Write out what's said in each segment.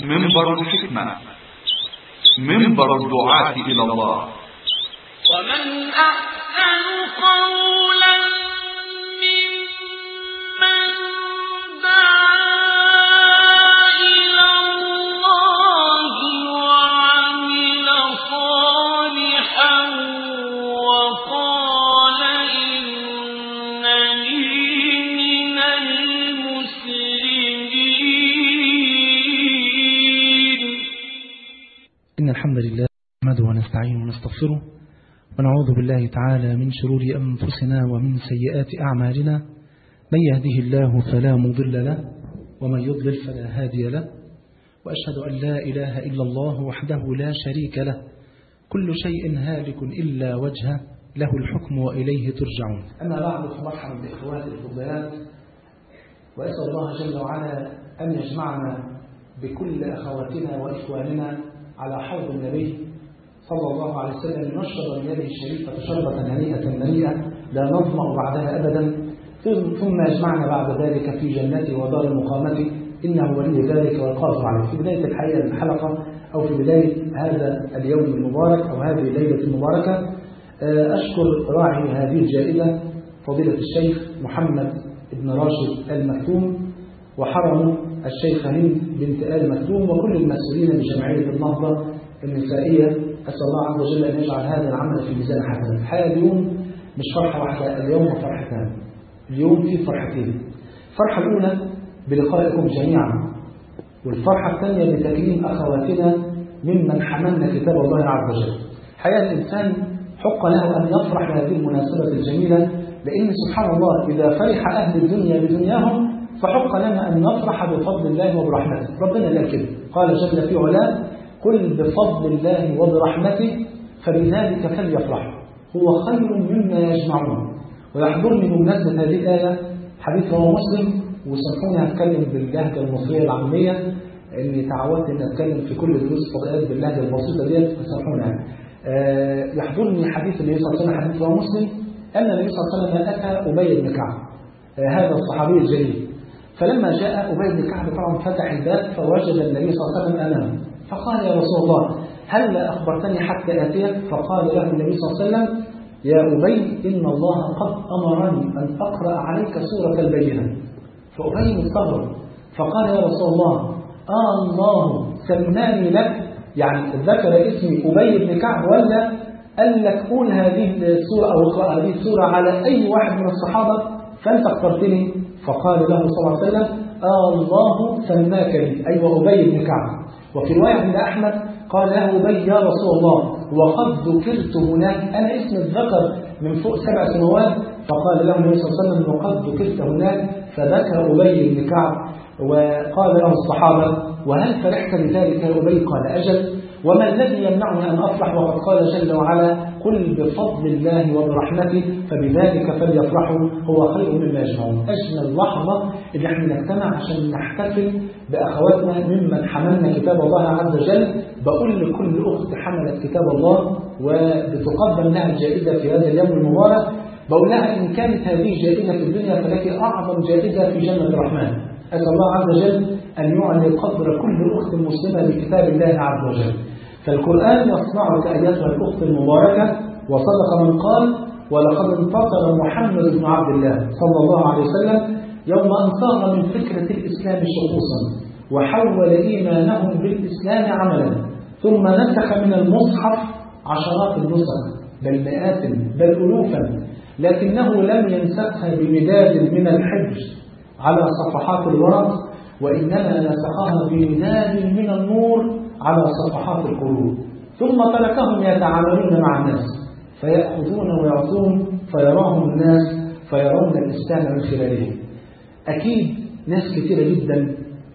منبر الحكمة منبر الدعاة إلى الله ومن أحسن قولا ممن دعا إلى الله وعمل صالحا وقال إنني من المسلمين إن الحمد لله نحمده ونستعينه ونستغفره ونعوذ بالله تعالى من شرور أنفسنا ومن سيئات أعمالنا من يهده الله فلا مضل له ومن يضلل فلا هادي له وأشهد أن لا إله إلا الله وحده لا شريك له كل شيء هالك إلا وجهه له الحكم وإليه ترجعون أما بعد فمرحبا بإخواتي الفضيات وأسأل الله جل وعلا أن يجمعنا بكل أخواتنا وإخواننا على حوض النبي صلى الله عليه وسلم نشر من يده الشريفة شربة هنيئة مريئة لا نظمأ بعدها أبدا ثم يجمعنا بعد ذلك في جنته ودار مقامته إنه ولي ذلك والقادر عليه في بداية الحقيقة الحلقة أو في بداية هذا اليوم المبارك أو هذه الليلة المباركة أشكر راعي هذه الجائزة فضيلة الشيخ محمد بن راشد المكتوم وحرم الشيخ هند بنت آل مكتوم وكل المسؤولين بجمعية النهضة النسائية أسأل الله عز وجل أن يجعل هذا العمل في ميزان حسنات الحقيقة اليوم مش فرحة واحدة اليوم فرحتان اليوم في فرحتين الفرحة الأولى بلقائكم جميعا والفرحة الثانية بتكريم أخواتنا ممن حملنا كتاب الله عز وجل حقيقة الإنسان حق له أن يفرح بهذه المناسبة الجميلة لأن سبحان الله إذا فرح أهل الدنيا بدنياهم فحق لنا أن نفرح بفضل الله وبرحمته ربنا قال كده قال جل في علاه قل بفضل الله وبرحمته فبذلك فليفرحوا هو خير مما يجمعون ويحضرني بمناسبة هذه الآية حديث رواه مسلم وسامحوني هتكلم باللهجة المصرية العامية إني تعودت إني أتكلم في كل دروس الفضائيات باللهجة البسيطة ديت فسامحوني يعني. آه يحضرني حديث النبي صلى الله عليه وسلم حديث رواه مسلم أن النبي صلى الله عليه وسلم أتى أبي بن كعب آه هذا الصحابي الجليل فلما جاء أبي بن كعب طبعا فتح الباب فوجد النبي صلى الله عليه وسلم أمامه فقال يا رسول الله هل أخبرتني حتى آتيك فقال له النبي صلى الله عليه وسلم يا أبي إن الله قد أمرني أن أقرأ عليك سورة البينة فأبي مستغرب فقال يا رسول الله آه الله سماني لك يعني ذكر اسمي أبي بن كعب ولا قال لك قول هذه السورة أو اقرأ هذه السورة على أي واحد من الصحابة فأنت اخترتني فقال له صلى الله عليه وسلم آه الله سماك لي أي أيوة أبي بن كعب وفي رواية عند أحمد قال له أبي يا رسول الله وقد ذكرت هناك أنا اسم الذكر من فوق سبع سنوات فقال له النبي صلى الله عليه وسلم وقد ذكرت هناك فبكى أبي بن كعب وقال له الصحابة وهل فرحت بذلك يا أبي قال أجل وما الذي يمنعني أن أفرح وقد قال جل وعلا قل بفضل الله وبرحمته فبذلك فليفرحوا هو خير مما يجمعون أجمل لحظة اللي احنا نجتمع عشان نحتفل بأخواتنا ممن حملنا كتاب الله عز وجل بقول لكل أخت حملت كتاب الله وبتقدم لها الجائزة في هذا اليوم المبارك بقول لها إن كانت هذه جائزة في الدنيا فلك أعظم جائزة في جنة الرحمن أسأل الله عز وجل أن يعلي قدر كل أخت مسلمة بكتاب الله عز وجل فالقرآن يصنعك أيتها الأخت المباركة وصدق من قال ولقد انتصر محمد بن عبد الله صلى الله عليه وسلم يوم أن صاغ من فكرة الإسلام شخوصا وحول إيمانهم بالإسلام عملا ثم نسخ من المصحف عشرات النسخ بل مئات بل ألوفا لكنه لم ينسخها بمداد من الحج على صفحات الورق وإنما نسخها بمداد من النور على صفحات القلوب ثم تركهم يتعاملون مع الناس فيأخذون ويعطون فيراهم الناس فيرون الإسلام من خلالهم أكيد ناس كثيرة جدا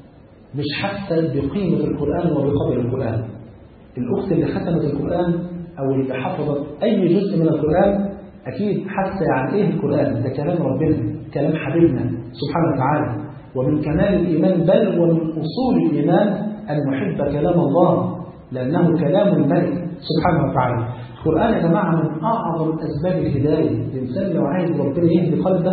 مش حاسة بقيمة القرآن وبقدر القرآن الأخت اللي ختمت القرآن أو اللي حفظت أي جزء من القرآن أكيد حاسة عن إيه القرآن ده كلام ربنا كلام حبيبنا سبحانه وتعالى ومن كمال الإيمان بل ومن أصول الإيمان أن نحب كلام الله لأنه كلام الملك سبحانه وتعالى القرآن يا جماعة من أعظم أسباب الهداية الإنسان لو عايز ربنا يهدي قلبه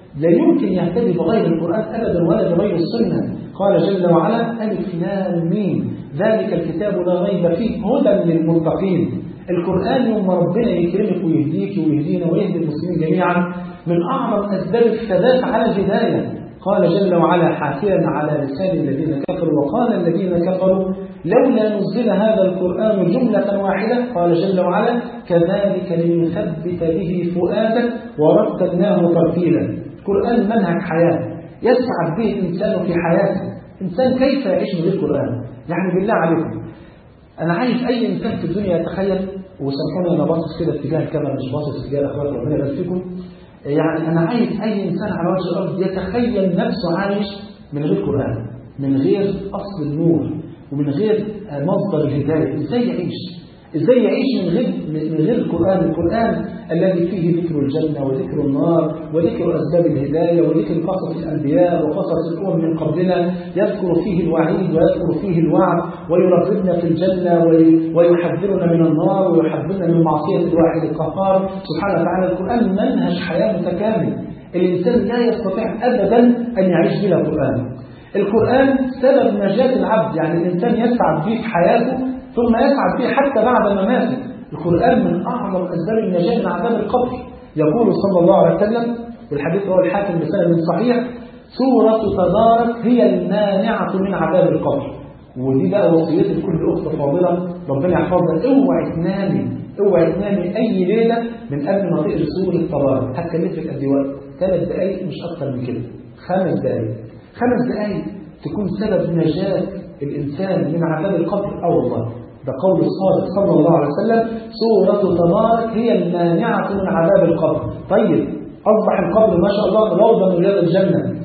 لا يمكن يهتدي بغير القرآن أبدا ولا بغير السنة قال جل وعلا ألف لام ميم ذلك الكتاب لا ريب فيه هدى للمتقين القرآن يوم ربنا يكرمك ويهديك ويهدينا ويهدي المسلمين جميعا من أعظم أسباب الثبات على الهداية قال جل وعلا حاكيا على لسان الذين كفروا وقال الذين كفروا لولا نزل هذا القرآن جملة واحدة قال جل وعلا كذلك لنثبت به فؤادك ورتبناه ترتيلا القرآن منهج حياة يسعد به الإنسان في حياته إنسان كيف يعيش من غير القرآن يعني بالله عليكم أنا عايز أي إنسان في الدنيا يتخيل وسامحوني أنا باصص كده اتجاه الكاميرا مش باصص اتجاه الأخوات ربنا يبارك فيكم يعني أنا عايز أي إنسان على وجه الأرض يتخيل نفسه عايش من غير قرآن من غير أصل النور ومن غير مصدر الهداية إزاي يعيش إزاي يعيش من غير من غير القرآن القرآن الذي فيه ذكر الجنة وذكر النار وذكر أسباب الهداية وذكر قصص الأنبياء وقصص الأمم من قبلنا يذكر فيه الوعيد ويذكر فيه الوعد ويرغبنا في الجنة ويحذرنا من النار ويحذرنا من معصية الواحد القهار سبحانه وتعالى القرآن منهج حياة متكامل الإنسان لا يستطيع أبدا أن يعيش بلا قرآن القرآن سبب نجاة العبد يعني الإنسان يسعد به في حياته ثم يسعد به حتى بعد مماته القرآن من أعظم أسباب النجاة من عذاب القبر يقول صلى الله عليه وسلم والحديث هو الحاكم بسند صحيح سورة تبارك هي المانعة من عذاب القبر ودي بقى وصيتي لكل أخت فاضلة ربنا يحفظها اوعي تنامي اوعي تنامي أي ليلة من قبل ما تقري سورة تبارك هتكلفك قد ايه وقت؟ ثلاث دقايق مش أكتر من كده خمس دقايق خمس دقايق تكون سبب نجاة الإنسان من عذاب القبر أو والله ده قول الصادق صلى الله عليه وسلم سورة تبارك هي المانعة من عذاب القبر طيب أصبح القبر ما شاء الله روضة من رياض الجنة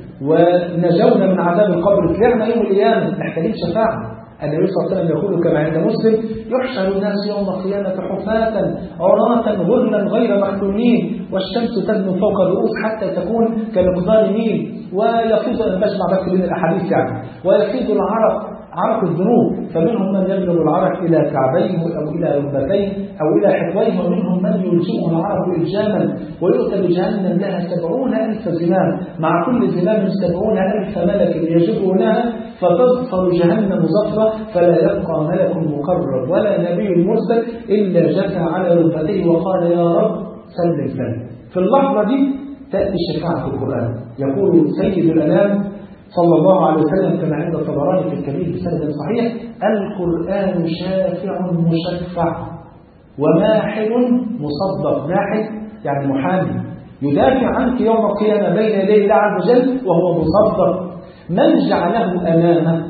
ونجونا من عذاب القبر طلعنا يوم القيامة محتاجين شفاعة النبي صلى الله عليه وسلم يقول كما عند مسلم يحشر الناس يوم القيامة حفاة عراة غرلا غير مختونين والشمس تدنو فوق الرؤوس حتى تكون كمقدار ميل ويفيض أنا بجمع بس بين الأحاديث يعني ويفيض العرق عرق الذنوب فمنهم من يبلغ العرق إلى كعبيه أو إلى ركبتيه أو إلى حكويه ومنهم من يلجئه العرق إلجاما ويؤتى بجهنم لها سبعون ألف زمام مع كل زمام سبعون ألف ملك يجرونها فتظفر جهنم زفرة فلا يبقى ملك مقرب ولا نبي مرسل إلا جثى على ركبتيه وقال يا رب سلم سلم في اللحظة دي تأتي شفاعة القرآن يقول سيد الأنام صلى الله عليه وسلم كما عند الطبراني في الكبير بسند صحيح القرآن شافع مشفع وماحل مصدق ماحل يعني محامي يدافع عنك يوم القيامة بين يدي الله عز وجل وهو مصدق من جعله أمامه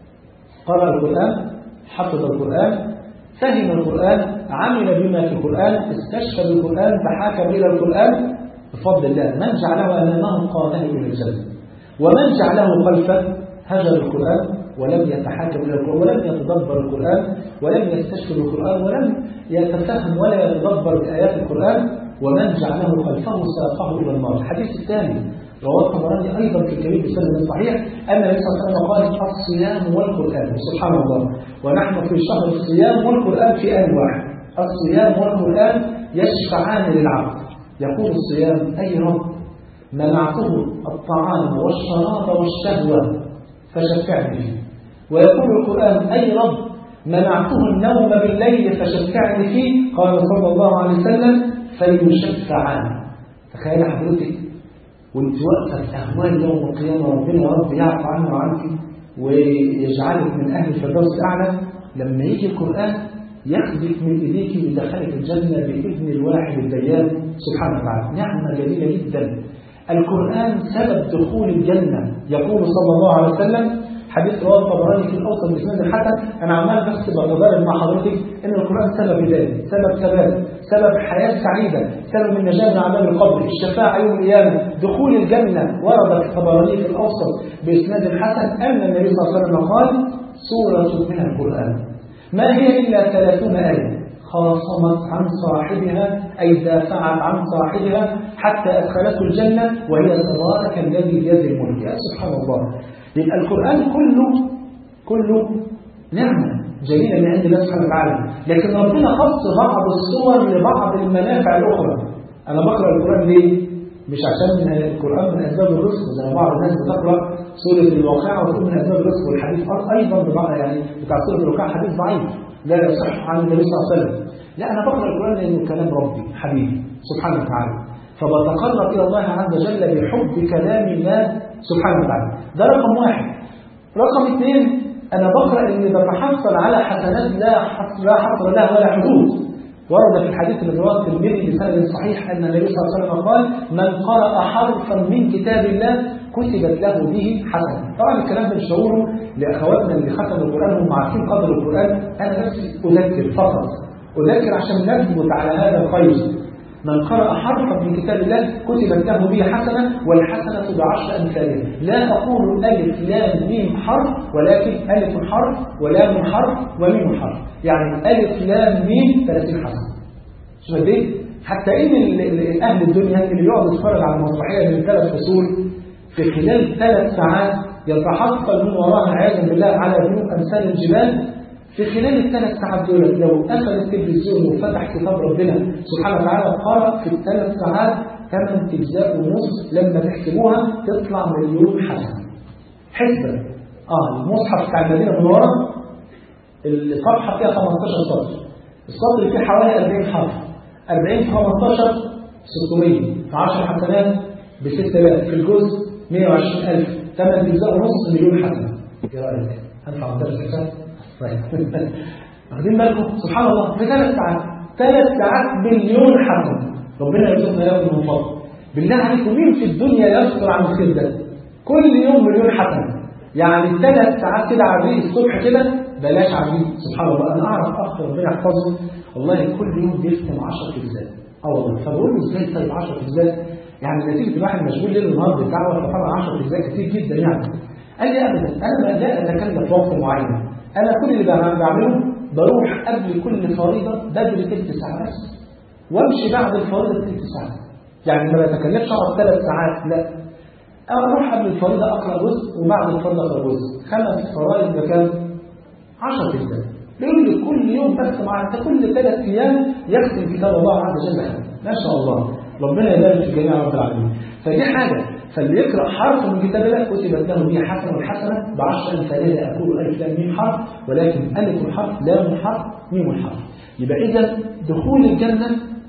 قرأ القرآن حفظ القرآن فهم القرآن عمل بما في القرآن استشهد القرآن تحاكم إلى القرآن بفضل الله من جعله أمامه قاده إلى الجنة ومن جعله خلفه هجر القرآن ولم يتحاكم إلى القرآن ولم يتدبر القرآن ولم يستشهد القرآن ولم يتفهم ولا يتدبر بآيات القرآن ومن جعله خلفه ساقه إلى النار الحديث الثاني رواه الطبراني أيضا في الكبير بسند صحيح أن النبي صلى الله عليه وسلم قال الصيام والقرآن سبحان الله ونحن في شهر الصيام والقرآن في آن واحد الصيام والقرآن يشفعان للعبد يقول الصيام أي رب منعته الطعام والشراب والشهوة فشفعني فيه ويقول القرآن أي رب منعته النوم بالليل فشفعني فيه قال صلى الله عليه وسلم فليشفعان تخيل حضرتك وانت واقفه في اهوال يوم القيامه ربنا يا رب يعفو عنه وعنك ويجعلك من اهل الفردوس الاعلى لما يجي القران ياخذك من ايديك ويدخلك الجنه باذن الواحد الديان سبحانه وتعالى نعمه جميله جدا القران سبب دخول الجنه يقول صلى الله عليه وسلم حديث رواه الطبراني في الاوسط باسناد الحسن انا عمال بس بتضارب مع حضرتك ان القران سبب هدايه سبب ثبات سبب حياه سعيده سبب النجاه من عذاب القبر الشفاعه يوم القيامه دخول الجنه ورد في الطبراني في الاوسط باسناد الحسن ان النبي صلى الله عليه وسلم قال سوره من القران ما هي الا ثلاثون ايه خاصمت عن صاحبها أي دافعت عن صاحبها حتى أدخلته الجنة وهي تبارك الذي بيد الملك يا سبحان الله يبقى القرآن كله كله نعمة جميلة من عند الله سبحانه وتعالى لكن ربنا خص بعض الصور لبعض المنافع الأخرى أنا بقرأ القرآن ليه؟ مش عشان القرآن من أسباب الرزق زي بعض الناس بتقرأ سورة الواقعة وتقول من أسباب الرزق والحديث أيضا ببعض يعني بتاع سورة الواقعة حديث ضعيف لا يصح عن النبي صلى الله عليه وسلم لا أنا بقرأ القرآن لأنه كلام ربي حبيبي سبحانه وتعالى فبتقرب إلى الله عز وجل بحب كلام الله سبحانه وتعالى ده رقم واحد رقم اثنين أنا بقرأ إني بتحصل على حسنات لا حصر, لا حصر لها ولا حدود ورد في الحديث اللي رواه الترمذي بسند صحيح أن النبي صلى الله عليه وسلم قال من قرأ حرفا من كتاب الله كتبت له به حسنة طبعا الكلام ده مش هقوله لأخواتنا اللي ختموا القرآن هم عارفين قدر القرآن أنا نفسي أذكر فقط أذكر عشان نثبت على هذا الخير من قرأ حرفا من كتاب الله كتبت له به حسنة والحسنة بعشر أمثالها لا أقول ألف لام ميم حرف ولكن ألف حرف ولام حرف وميم حرف يعني ألف لام ميم 30 حسنة شو قد ايه؟ حتى إن ال- ال- أهل الدنيا اللي يقعد يتفرج على المسرحية من ثلاث فصول في خلال ثلاث ساعات يتحصل من وراها عياذا بالله على ذنوب أمثال الجبال في خلال الثلاث ساعات دول لو قفل التلفزيون وفتح كتاب ربنا سبحانه وتعالى قرأ في الثلاث ساعات ثمان أجزاء ونص لما تحسبوها تطلع مليون حسنة حسبة اه المصحف بتاع المدينة من ورا الصفحة فيها 15 سطر السطر اللي فيه حوالي 40 حرف 40 في 15 600 في 10 حسنات ب 6000 في الجزء 120000 ثمان أجزاء ونص مليون حسنة ايه رأيك؟ هنفع مدرس حساب؟ واخدين بالكم سبحان الله في ثلاث ساعات ثلاث ساعات مليون حسنه ربنا يرزقنا يوم من فضل بالله عليكم مين في الدنيا يصبر عن الخير ده كل يوم مليون حسنه يعني ثلاث ساعات كده عبيد الصبح كده بلاش عبيد سبحان الله انا اعرف اخ ربنا يحفظه والله كل يوم بيختم 10 اجزاء اه والله فبقول له ازاي طيب 10 اجزاء يعني نتيجه الواحد مشغول ليل ونهار بالدعوه فطبعا 10 اجزاء كتير جدا يعني قال لي ابدا انا لا اتكلف وقت معين انا كل اللي بعمله بروح قبل كل فريضه بدري ثلث ساعه بس وامشي بعد الفريضه ثلث ساعه يعني ما بتكلفش اقعد ثلاث ساعات لا اروح قبل الفريضه اقرا جزء وبعد الفريضه اقرا جزء خمس فرائض بكام 10 اجزاء بيقول لي كل يوم بس مع انت كل ثلاث ايام يختم كتاب الله عز وجل ما شاء الله ربنا يبارك في جميع رب العالمين فدي حاجه فاللي يقرا حرف من كتاب الله كتبت له به حسنه والحسنه بعشر امثالها لا اقول الف لام ميم حرف ولكن الف الحرف لام الحرف ميم الحرف يبقى اذا دخول الجنه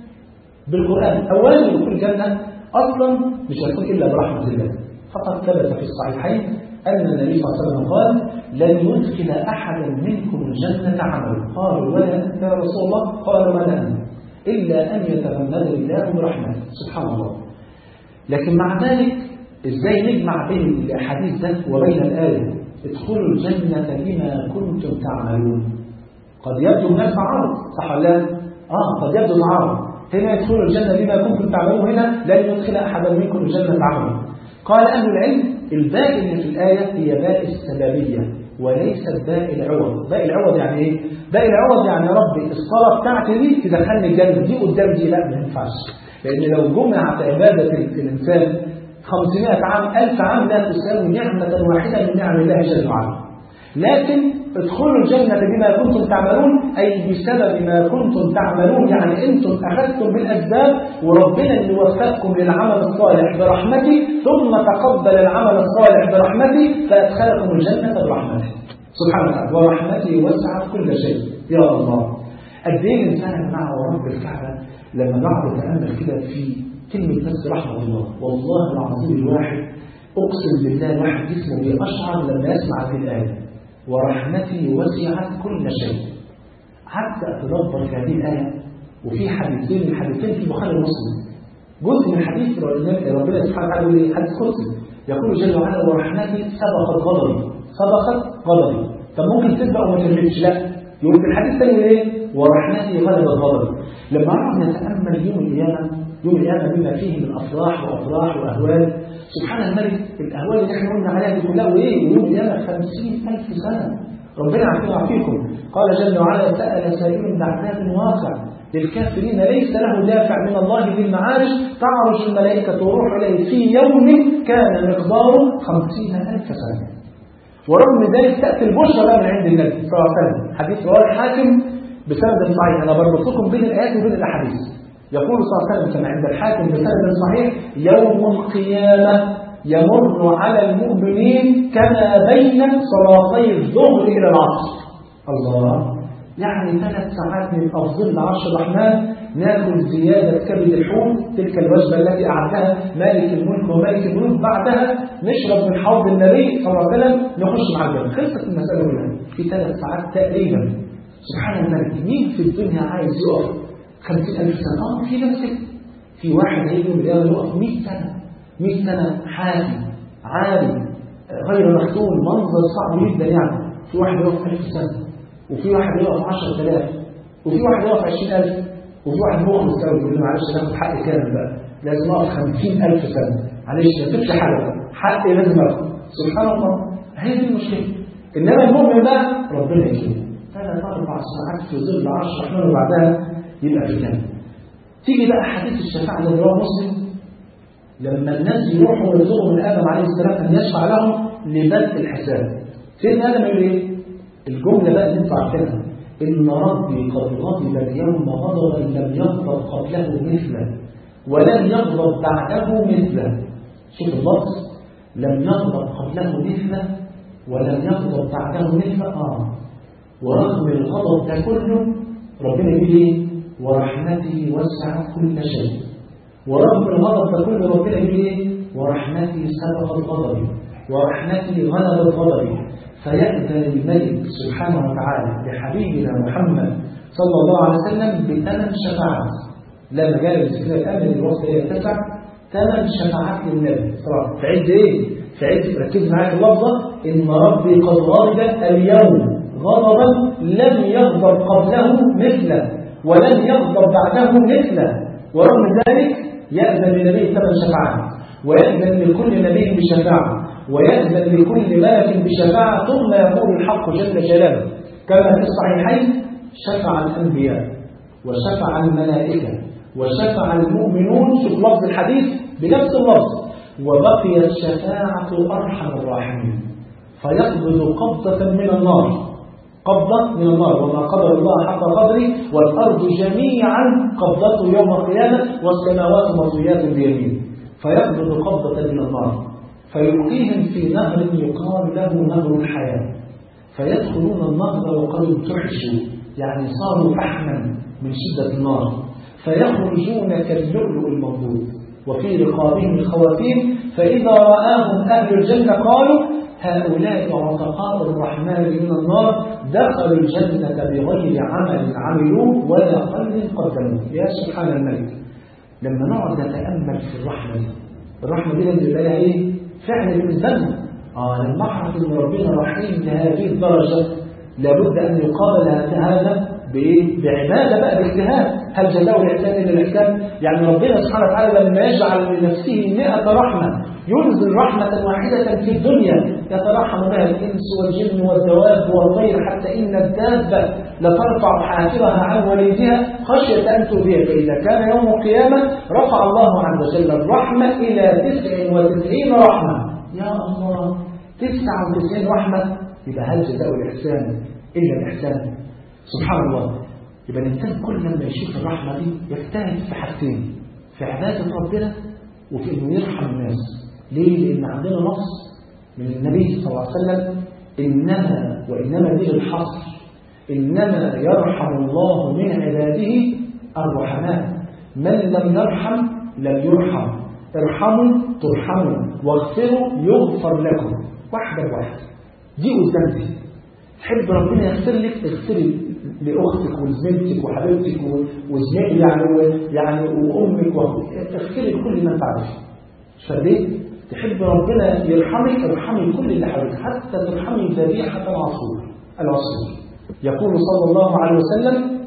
بالقران اولا دخول الجنه اصلا مش هيكون الا برحمه الله فقد ثبت في الصحيحين ان النبي صلى الله عليه وسلم قال لن يدخل احدا منكم الجنه عمله قالوا ولا انت يا رسول الله قال ولا انا الا ان يتغمدني الله برحمته سبحان الله لكن مع ذلك ازاي نجمع بين الحديث ده وبين الآية ادخلوا الجنة بما كنتم تعملون قد يبدو الناس معارض صح ولا لا؟ اه قد يبدو معارض هنا يدخلوا الجنة بما كنتم تعملون هنا لن يدخل أحدا منكم الجنة عمله قال أهل العلم الباء اللي في الآية هي باء السببية وليست باء العوض باء العوض يعني ايه؟ باء العوض يعني يا ربي الصلاة بتاعتي دي تدخلني الجنة دي قدام دي لا ما ينفعش لأن لو جمعت عبادة الإنسان 500 عام 1000 عام لا تساوي نعمة واحدة من نعم الله جل وعلا لكن ادخلوا الجنة بما كنتم تعملون أي بسبب ما كنتم تعملون يعني أنتم أخذتم بالأسباب وربنا اللي وفقكم للعمل الصالح برحمته ثم تقبل العمل الصالح برحمته فأدخلكم الجنة برحمته سبحانه وتعالى ورحمته وسعت كل شيء يا الله قد ايه الانسان يا جماعه ورب الكعبه لما نقعد نتامل كده في كلمه بس رحمه الله والله العظيم الواحد اقسم بالله الواحد جسمه بيقشعر لما يسمع هذه الايه ورحمتي وسعت كل شيء حتى اتدبر في هذه الايه وفي حديثين من حديثين في البخاري ومسلم جزء من حديث ربنا سبحانه وتعالى يقول ايه حديث قدسي يقول جل وعلا ورحمتي سبقت غضبي سبقت غضبي طب ممكن تسبق وما تغلبش لا يقول في الحديث الثاني ايه ورحمتي غلبت غضبي لما نقعد نتامل يوم القيامه يوم القيامه بما فيه من افراح وافراح واهوال سبحان الملك الاهوال اللي احنا قلنا عليها دي كلها وايه ويوم القيامه 50000 سنه ربنا يعافينا ويعافيكم قال جل وعلا سال سائل بعذاب واقع للكافرين ليس له دافع من الله ذي المعارج تعرج الملائكة والروح إليه في يوم كان مقداره خمسين ألف سنة ورغم ذلك تأتي البشرى بقى من عند النبي صلى الله عليه وسلم حديث رواه الحاكم بسند صحيح أنا بربط لكم بين الآيات وبين الأحاديث يقول صلى الله عليه وسلم كما عند الحاكم بسند صحيح يوم القيامة يمر على المؤمنين كما بين صلاتي الظهر إلى العصر الله يعني ثلاث ساعات من أفضل عرش الرحمن ناكل زيادة كبد الحوت تلك الوجبة التي أعدها مالك الملك ومالك الملوك بعدها نشرب من حوض النبي صلى الله عليه وسلم نخش مع الجنة خلصت المسألة كلها في ثلاث ساعات تقريبا سبحان الله مين في الدنيا عايز يقف 50000 سنة اه في ناس كده في واحد هيجي يوم القيامة يقف 100 سنة 100 سنة حالي عالي غير مختوم منظر صعب جدا يعني في واحد يقف 1000 سنة وفي واحد يقف 10000 وفي واحد يقف 20000 وفي واحد مخلص قوي يقول له معلش ناخد حق كامل بقى لازم اقف 50000 سنة معلش ما تبقى حاجة حقي لازم اخد سبحان الله هي دي المشكلة انما المؤمن بقى ربنا يكرمه ثلاث اربع ساعات في ظل عرش الرحمن وبعدها يبقى في الجنة تيجي بقى حديث الشفاعة اللي رواه مسلم لما الناس يروحوا ويزوروا من ادم عليه السلام ان يشفع لهم لبدء الحساب سيدنا ادم يقول ايه؟ الجمله بقى اللي انتوا عارفينها ان ربي قد غضب اليوم غضبا لم يغضب قبله مثله ولن يغضب بعده مثله شوف اللفظ لم يغضب قبله مثله ولم يغضب بعده مثله اه ورغم الغضب ده كله ربنا يقول ايه؟ ورحمتي وسعت كل شيء ورغم الغضب ده كله ربنا يقول ايه؟ ورحمتي سبقت غضبي ورحمتي غلبت غضبي فيأذن الملك سبحانه وتعالى لحبيبنا محمد صلى الله عليه وسلم بثمان شفاعات لا مجال لذكر الامر الوقت هي تسع ثمان شفاعات للنبي صراحة في عد ايه؟ في عد ركز معايا اللفظه ان ربي قد غضب اليوم غضبا لم يغضب قبله مثله ولن يغضب بعده مثله ورغم ذلك يأذن للنبي ثمان شفاعات ويأذن لكل نبي بشفاعة ويأذن لكل ملك بشفاعة ثم يقول الحق جل جلاله كما في الصحيحين شفع الأنبياء وشفع الملائكة وشفع المؤمنون في لفظ الحديث بنفس اللفظ وبقيت شفاعة أرحم الراحمين فيقبض قبضة من النار قبضة من النار وما قدر الله حق قدره والأرض جميعا قبضته يوم القيامة والسماوات مطويات بيمينه فيقبض قبضة من النار فيلقيهم في نهر يقال له نهر الحياة فيدخلون النهر وقد انتحشوا يعني صاروا فحما من شدة النار فيخرجون كاللؤلؤ الموجود وفي رقابهم الخواتيم فإذا رآهم أهل الجنة قالوا هؤلاء عتقاء الرحمن من النار دخلوا الجنة بغير عمل عملوه ولا قلب قدموه يا سبحان الملك لما نقعد نتأمل في الرحمة دي الرحمة دي اللي بقى ايه فعلا بالنسبة لنا اه لما اعرف ان ربنا رحيم لهذه الدرجة لابد ان يقابل هذا بايه بعبادة بقى باجتهاد هل جزاء الإحسان إلا الإحسان يعني ربنا سبحانه وتعالى لما يجعل لنفسه مئة رحمة ينزل رحمة واحدة في الدنيا يترحم بها الإنس والجن والدواب والطير حتى إن الدابة لترفع حافرها عن وليدها خشية أن تؤذيه فإذا كان يوم القيامة رفع الله عز وجل الرحمة إلى تسع وتسعين رحمة يا الله تسع وتسعين رحمة يبقى هل جزاء الإحسان إلا الإحسان سبحان الله يبقى الإنسان كل لما يشوف الرحمة دي يجتهد في حاجتين في عبادة ربنا وفي إنه يرحم الناس ليه؟ لأن عندنا نص من النبي صلى الله عليه وسلم إنما وإنما دي الحصر إنما يرحم الله من عباده الرحماء من لم يرحم لم يرحم ارحموا ترحموا واغفروا يغفر لكم واحدة واحدة دي قدامتي تحب ربنا يغفر لك اغفري لاختك وزميلتك وحبيبتك وزميل يعني يعني وامك اغفري لكل من تعرف فليه تحب ربنا يرحمك ارحمي كل اللي حواليك حتى ترحمي ذبيحه العصفور العصفور يقول صلى الله عليه وسلم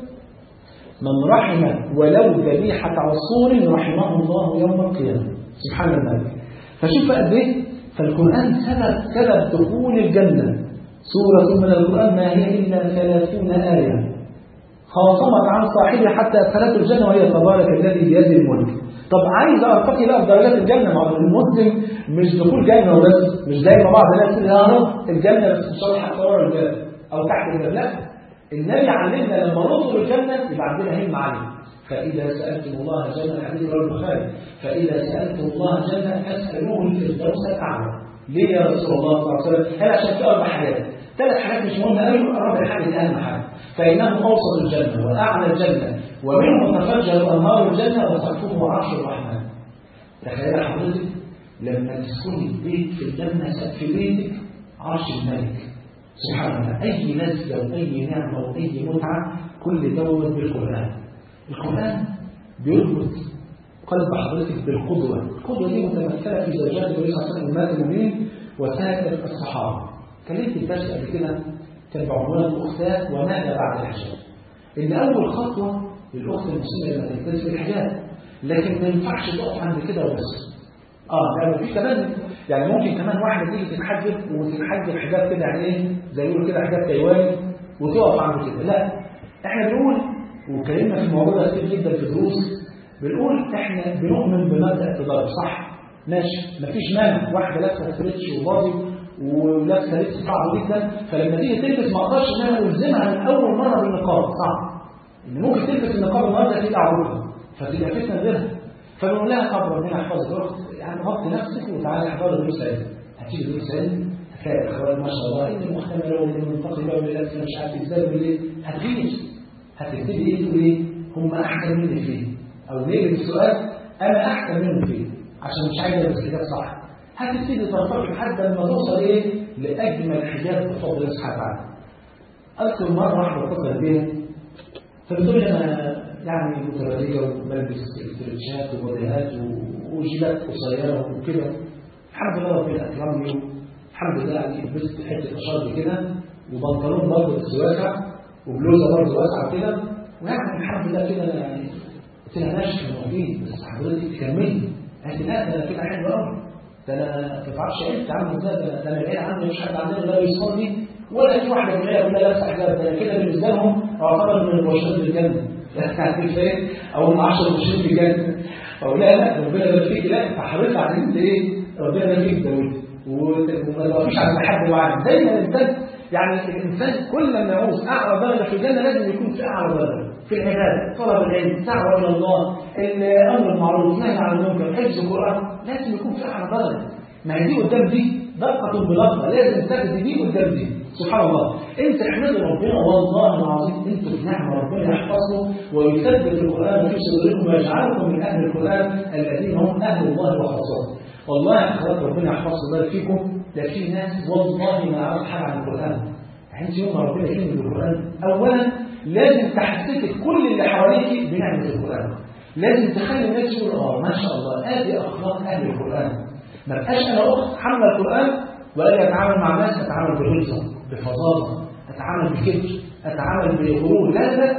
من رحم ولو ذبيحه عصفور رحمه الله يوم القيامه سبحان الله فشوف قد ايه فالقران سبب سبب دخول الجنه سورة من القرآن ما هي إلا ثلاثون آية خاصمت عن صاحبها حتى أدخلته الجنة وهي تبارك الذي بيده الملك طب عايز أرتقي بقى بدرجات الجنة مع المسلم مش دخول جنة وبس مش زي ما بعض الناس يقول يا رب الجنة بس إن شاء الله حتى ورا الباب أو تحت الباب لا النبي علمنا لما نطلب الجنة يبقى عندنا هم عليه فإذا سألتم الله جنة الحديث رواه البخاري فإذا سألتم الله جنة فاسألوه الفردوس الأعلى ليه يا رسول الله صلى الله عليه وسلم؟ هل عشان في أربع حاجات ثلاث حاجات مش مهمة قوي رابع حاجة دي أهم حاجة فإنه أوسط الجنة وأعلى الجنة ومنه تفجر أنهار الجنة وسقفه عرش الرحمن تخيل حضرتك لما تسكني بيت في الجنة سقف بيتك عرش الملك سبحان الله أي لذة وأي نعمة وأي متعة كل دوت بالقرآن القرآن بيربط قلب حضرتك بالقدوة القدوة دي متمثلة في زوجات النبي صلى الله عليه وسلم أمهات المؤمنين وسائر الصحابة كلمت الدرس قبل كده كان بعنوان الأختات وماذا بعد الحجاب إن أول خطوة للأخت المسلمة لما تلتزم الحجاب لكن ما ينفعش تقف عند كده وبس اه يعني في كمان يعني ممكن كمان واحده تيجي تتحجب وتتحجب حجاب كده يعني ايه زي يقولوا كده حجاب تايواني وتقف عند كده لا احنا بنقول واتكلمنا في الموضوع ده كتير جدا في دروس بنقول احنا بنؤمن بمبدا التضارب صح ماشي مفيش مانع واحده لابسه ستريتش وباضي ولابسه لبس صعب جدا فلما تيجي تلبس ما اقدرش ان انا الزمها من اول مره بالنقاب صعب ان ممكن تلبس النقاب النهارده تيجي عروضها فتبقى فتنه غيرها فبنقول لها طب ربنا يحفظك يا اخت يعني غطي نفسك وتعالي احضري دروس علم هتيجي دروس علم هتلاقي الاخوان ما شاء الله ان المحتمله والمنتقبه واللي مش عارف ازاي وليه هتغير هتبتدي ايه تقول ايه هم احسن مني فيه او ليه السؤال انا احسن منهم فيه عشان مش عايز البس حجاب صح هتبتدي ترتقي لحد ما توصل ايه لاجمل حجاب بفضل الله سبحانه وتعالى اذكر مره واحده اتصل بيها فبتقول لي انا يعني متبرجه وبلبس استرتشات وبديهات وجيبات قصيره وكده الحمد لله ربنا اكرمني الحمد لله يعني لبست حته اشارب كده وبنطلون برضه بس واسع وبلوزه برضه واسعه كده ويعني الحمد لله كده انا يعني قلت لها ماشي موجودين بس حضرتك تكملي قالت لي لا ده انا كده حلو قوي ده انا ما تعرفش عرفت عامل ازاي ده انا العيله عندي مش حد عندنا لا يصلي ولا في واحده من العيله كلها لابسه حجاب ده انا كده بالنسبه لهم اعتبر من المبشرين بالجنه يعني فاهم او من 10 مبشرين بالجنه او لا لا ربنا يبارك فيك لا انت حريص على انت ايه ربنا يبارك فيك داوود وما تقفش على حد معين دايما الانسان يعني الانسان كل ما يعوز اعلى درجه في الجنه لازم يكون في اعلى درجه في العباده طلب العلم دعوه الى الله الامر بالمعروف النهي عن المنكر حفظ القران لازم يكون في اعلى درجه ما هي دي قدام دي دقه بلقطه لازم تاخد دي قدام دي سبحان الله انت احمد ربنا والله العظيم انتوا في نعمه ربنا يحفظكم ويثبت القران في صدوركم ويجعلكم من اهل القران الذين هم اهل الله وخاصته والله يا اخوات ربنا يحفظكم ويبارك فيكم ده في ناس والله ما يعرف حاجه عن القران يعني يوم ما ربنا يكلم بالقران اولا لازم تحسسك كل اللي حواليك بنعمه القران لازم تخلي الناس يقول اه ما شاء الله ادي اخلاق اهل القران ما بقاش انا اخت حامله القران واجي اتعامل مع الناس اتعامل بغلظه بفظاظه اتعامل بكبر اتعامل بغرور لا لا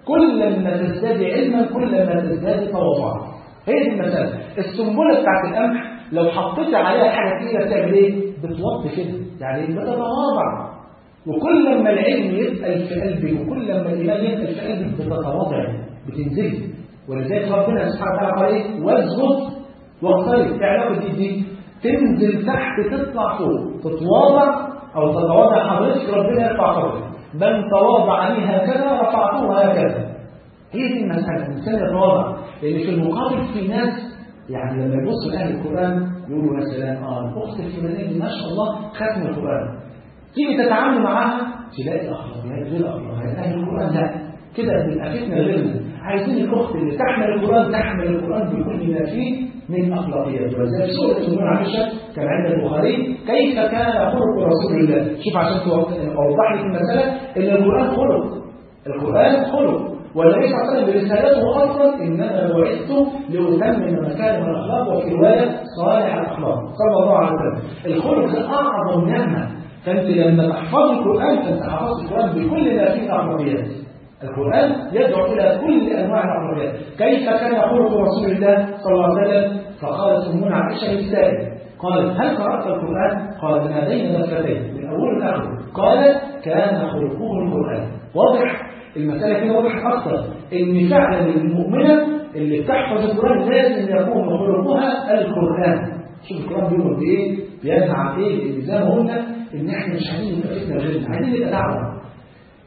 كل ما تزداد علما كل ما تزداد تواضعا هي دي المساله السنبله بتاعت القمح لو حطيت عليها حاجه كده بتعمل ايه بتوطي كده يعني بتتواضع وكل ما العلم يتقل في قلبك وكل ما الايمان يتقل في قلبك بتتواضع بتنزل ولذلك ربنا سبحانه وتعالى قال ايه واسجد واقترب علاقه دي دي تنزل تحت تطلع فوق تتواضع او تتواضع حضرتك ربنا يرفع قدرك من تواضع لي هكذا رفعته هكذا هي دي المساله الانسان يتواضع لان في المقابل في ناس يعني لما يبصوا لاهل القران يقولوا يا سلام اه الاخت الفلانيه دي ما شاء الله ختم القران تيجي تتعامل معاها تلاقي اخلاقيات غير اخلاقيات اهل القران لا كده بنبقى فتنه غيرنا عايزين الاخت اللي تحمل القران تحمل القران بكل ما فيه من اخلاقيات ولذلك سوره النور عائشه كان عند البخاري كيف كان خلق رسول الله شوف عشان اوضح لك المساله ان القران خلق القران خلق والنبي صلى الله عليه وسلم برسالته اصلا انما بعثت لاتمم مكارم الاخلاق وفي روايه صالح الاخلاق صلى الله عليه وسلم الخلق ده اعظم نعمه فانت لما تحفظ القران فانت حفظت القران بكل ما فيه اخلاقيات القرآن يدعو إلى كل أنواع الأخلاقيات كيف كان خلق رسول الله صلى الله عليه وسلم فقالت أمنا عائشة للسائل قالت هل قرأت القرآن؟ قال هذين دفتين من أول لآخر قالت كان خلقه القرآن واضح المسألة كده واضح أكثر إن فعلا المؤمنة اللي بتحفظ القرآن لازم يكون خلقها القرآن شوف القرآن بيقول بإيه؟ بينهى عن إيه؟ لأن زي ما قلنا إن إحنا مش عايزين نبقى فتنة غيرنا عايزين نبقى دعوة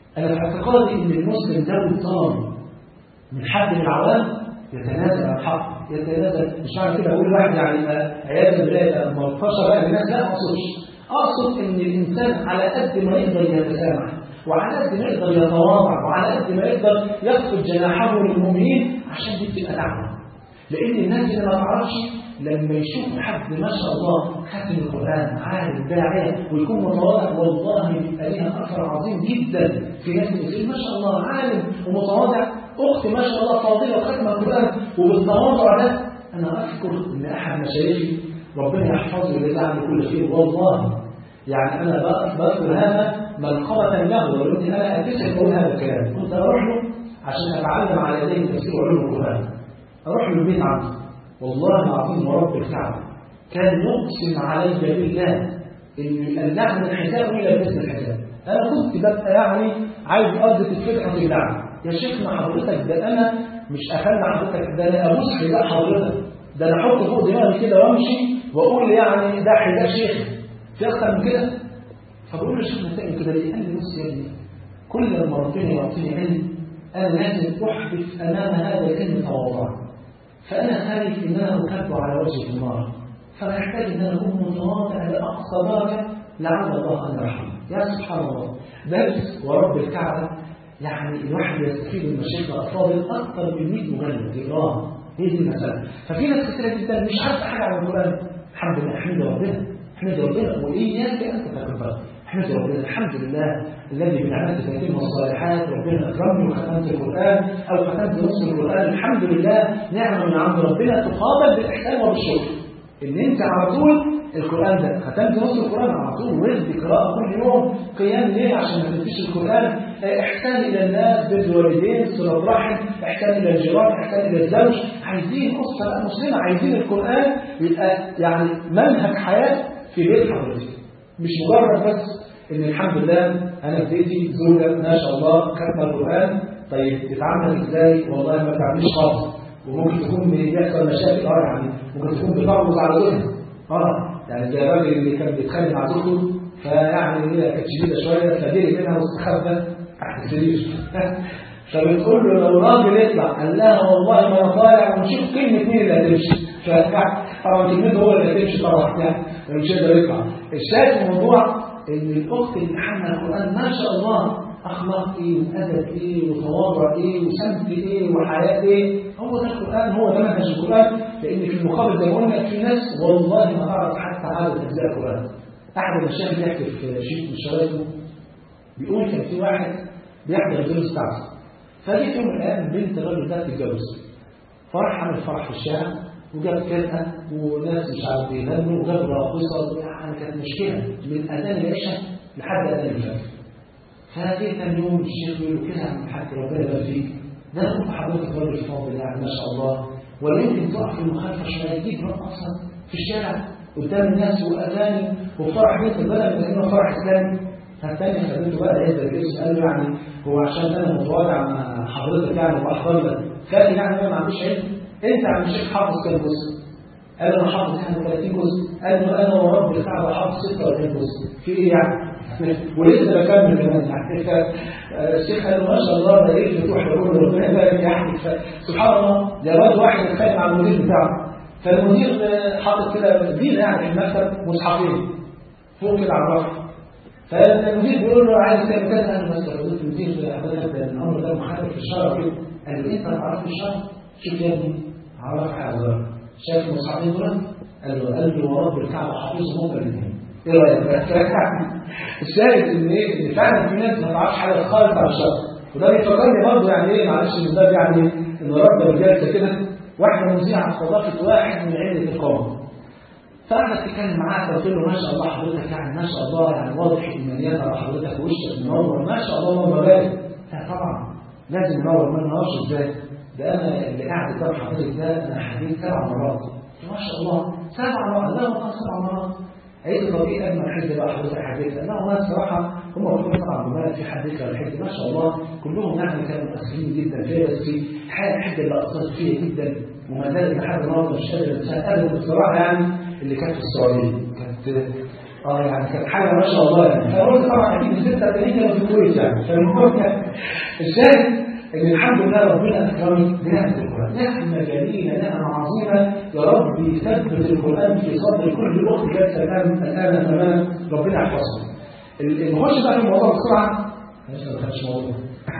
أنا في اعتقادي إن المسلم ذوي الظلم من حد من العوام يتنازل عن الحق يتنازل مش معنى كده أقول واحد يعني عياذا بالله ملطشة بقى للناس لا ما أقصدش أقصد إن الإنسان على قد ما يقدر يتسامح وعلى قد ما يقدر يتواضع وعلى قد ما يقدر يخفض جناحه للمؤمنين عشان دي تبقى دعوة لأن الناس اللي ما تعرفش لما يشوف حد ما شاء الله ختم القرآن عالم داعية ويكون متواضع والله بيبقى ليها أثر عظيم جدا في ناس المسلمين ما شاء الله عالم ومتواضع أخت ما شاء الله فاضلة وختم القرآن وبالتواضع ده أنا أذكر إن أحد مشايخي ربنا يحفظه ويجعل كل خير والله يعني أنا بذكر هذا منقبة له ولو إني أنا أتسع أقول هذا الكلام كنت أروح له عشان أتعلم على يديه تفسير علوم القرآن أروح له البيت عنده والله العظيم ورب الكعبة كان يقسم علي بالله إنه يقلعني الحساب ويلبسني الحساب أنا كنت ببقى يعني عايز أقضي الفتحة بالله يا شيخنا حضرتك ده أنا مش أخلي حضرتك ده أنا أبوس حذاء حضرتك ده أنا أحط فوق دماغي كده وأمشي وأقول يعني ده حذاء شيخ في أكتر من كده فبقول له شيخنا تاني كده ليه؟ قال لي بص يا ابني كل لما ربنا يعطيني علم أنا لازم أحدث أمام هذا العلم تواضعا فأنا خايف إن أنا أكب على وجه النار فأحتاج إن أنا أكون متواضع لأقصى درجة لعل الله أن يرحمه يا سبحان الله درس ورب الكعبة يعني الواحد يستفيد من مشايخ الأفاضل أكثر من 100 مجلد إكرام هي دي المسألة ففي ناس كثيرة جدا مش عارفة حاجة عن القرآن الحمد لله احمد ربنا احمد ربنا وإياك أن تتكبر احمد ربنا الحمد لله الذي بنعمته تتم الصالحات ربنا اكرمني وختمت القران او ختمت نصف القران الحمد لله نعمه من عند ربنا تقابل بالاحسان وبالشكر ان انت على طول القران ده ختمت نصف القران على طول ورد قراءه كل يوم قيام ليل عشان ما تنسيش القران احسان الى الناس بر الوالدين صله رحم احسان الى الجيران احسان الى الزوج عايزين اسره مسلمه عايزين القران يبقى يعني منهج حياه في بيت حضرتك مش مجرد بس ان الحمد لله انا في بيتي زوجه ما شاء الله ختمه القران طيب تتعامل ازاي والله ما تعملش خالص وممكن تكون بيحصل مشاكل اه يعني ممكن تكون بتعرض على زوجها اه يعني زي الراجل اللي كان بيتخانق مع زوجته فيعني هي كانت شديده شويه فدري منها واستخبى تحت السرير فبتقول له لو راجل يطلع قال لها والله ما انا طالع ونشوف كلمه مين اللي هتمشي طبعا كلمته هو اللي هتمشي طبعا يعني مش هيقدر يطلع الشاهد الموضوع ان الاخت اللي حمل القران ما شاء الله اخلاق ايه وادب ايه وتواضع ايه وسمت ايه وحياه ايه هو ده القران هو ده منهج القران لان في المقابل زي ما قلنا في ناس والله ما تعرف حتى عدد اجزاء القران احد المشايخ بيحكي في شيء من شرايطه بيقول كان في واحد بيحضر الدروس بتاعته فجأة يوم من الايام بنت الراجل ده تتجوز فرح عمل فرح في الشارع وجاب فرقة وناس مش عارف يغنوا وجاب راقصة يعني كانت مشكلة من أذان العشاء لحد أذان الفجر فجه ثاني يوم الشيخ يقول له كده يا عم الحاج ربنا يبارك فيك ده كنت حضرتك راجل فاضل يعني ما شاء الله ولا يمكن تقع في المخالفة شوية يجيب رقصة في الشارع قدام الناس وأغاني وفرح بيت البلد من إنه فرح إسلامي فالتاني خليته بقى يهدى الاسم قال له يعني هو عشان أنا متواضع مع حضرتك يعني وأحضر لك قال يعني أنا ما عنديش علم انت عم الشيخ حافظ كام جزء قال انا حافظ يعني 30 جزء قال له انا ورب الكعبه حافظ 46 جزء في ايه يعني ولسه بكمل كمان يعني الشيخ قال ما شاء الله ده ايه فتوح يقول ربنا يبارك يعني سبحان الله ده واد واحد اتخانق مع المدير بتاعه فالمدير حاطط كده دين يعني في المكتب مصحفين فوق كده على الرف فالمدير بيقول له عايز تعمل كذا انا بس قلت المدير حضرتك الامر ده محدد في الشرع كده قال له انت ما تعرفش الشرع شوف يا ابني عرف حاجه شايف المصحفين دول قال له قال له ورب الكعبه حافظهم الاثنين ايه رايك الشاهد ان ايه ان فعلا في ناس ما تعرفش حاجه خالص عن الشرع وده بيفكرني برضه يعني ايه معلش من باب يعني ان رب الجلسه كده واحده مذيعه استضافت واحد من عيله القوم فقعدت تتكلم معاه قلت له ما شاء الله حضرتك يعني ما شاء الله يعني واضح ايمانيات على حضرتك وشك منور ما شاء الله اللهم بارك لا طبعا لازم ننور ما ننورش ازاي ده انا اللي قاعد قدام حضرتك ده انا حديث سبع مرات ما شاء الله سبع مرات لا والله سبع مرات عيد طبيعي اجمل حد بقى حضرتك حديث لا والله الصراحه هم كلهم طبعا جمال في حديث ولا حد ما شاء الله كلهم يعني كانوا متاثرين جدا فيها بس حاجه حد اللي اثرت فيها جدا وما زالت لحد النهارده مش قادر انساها ابدا بصراحه يعني اللي كانت في السعوديه كانت اه يعني كانت حاجه ما شاء الله يعني فقلت طبعا اكيد السته التانيين كانوا في الكويت يعني فالمهم الشاهد ان الحمد لله ربنا اكرمني بنعمه القران نعمه جليله نعمه عظيمه يا رب يثبت القران في صدر كل اخت جالسه الان الان امام ربنا يحفظها ال- نخش بقى في الموضوع بسرعه لسه ما خدش موضوع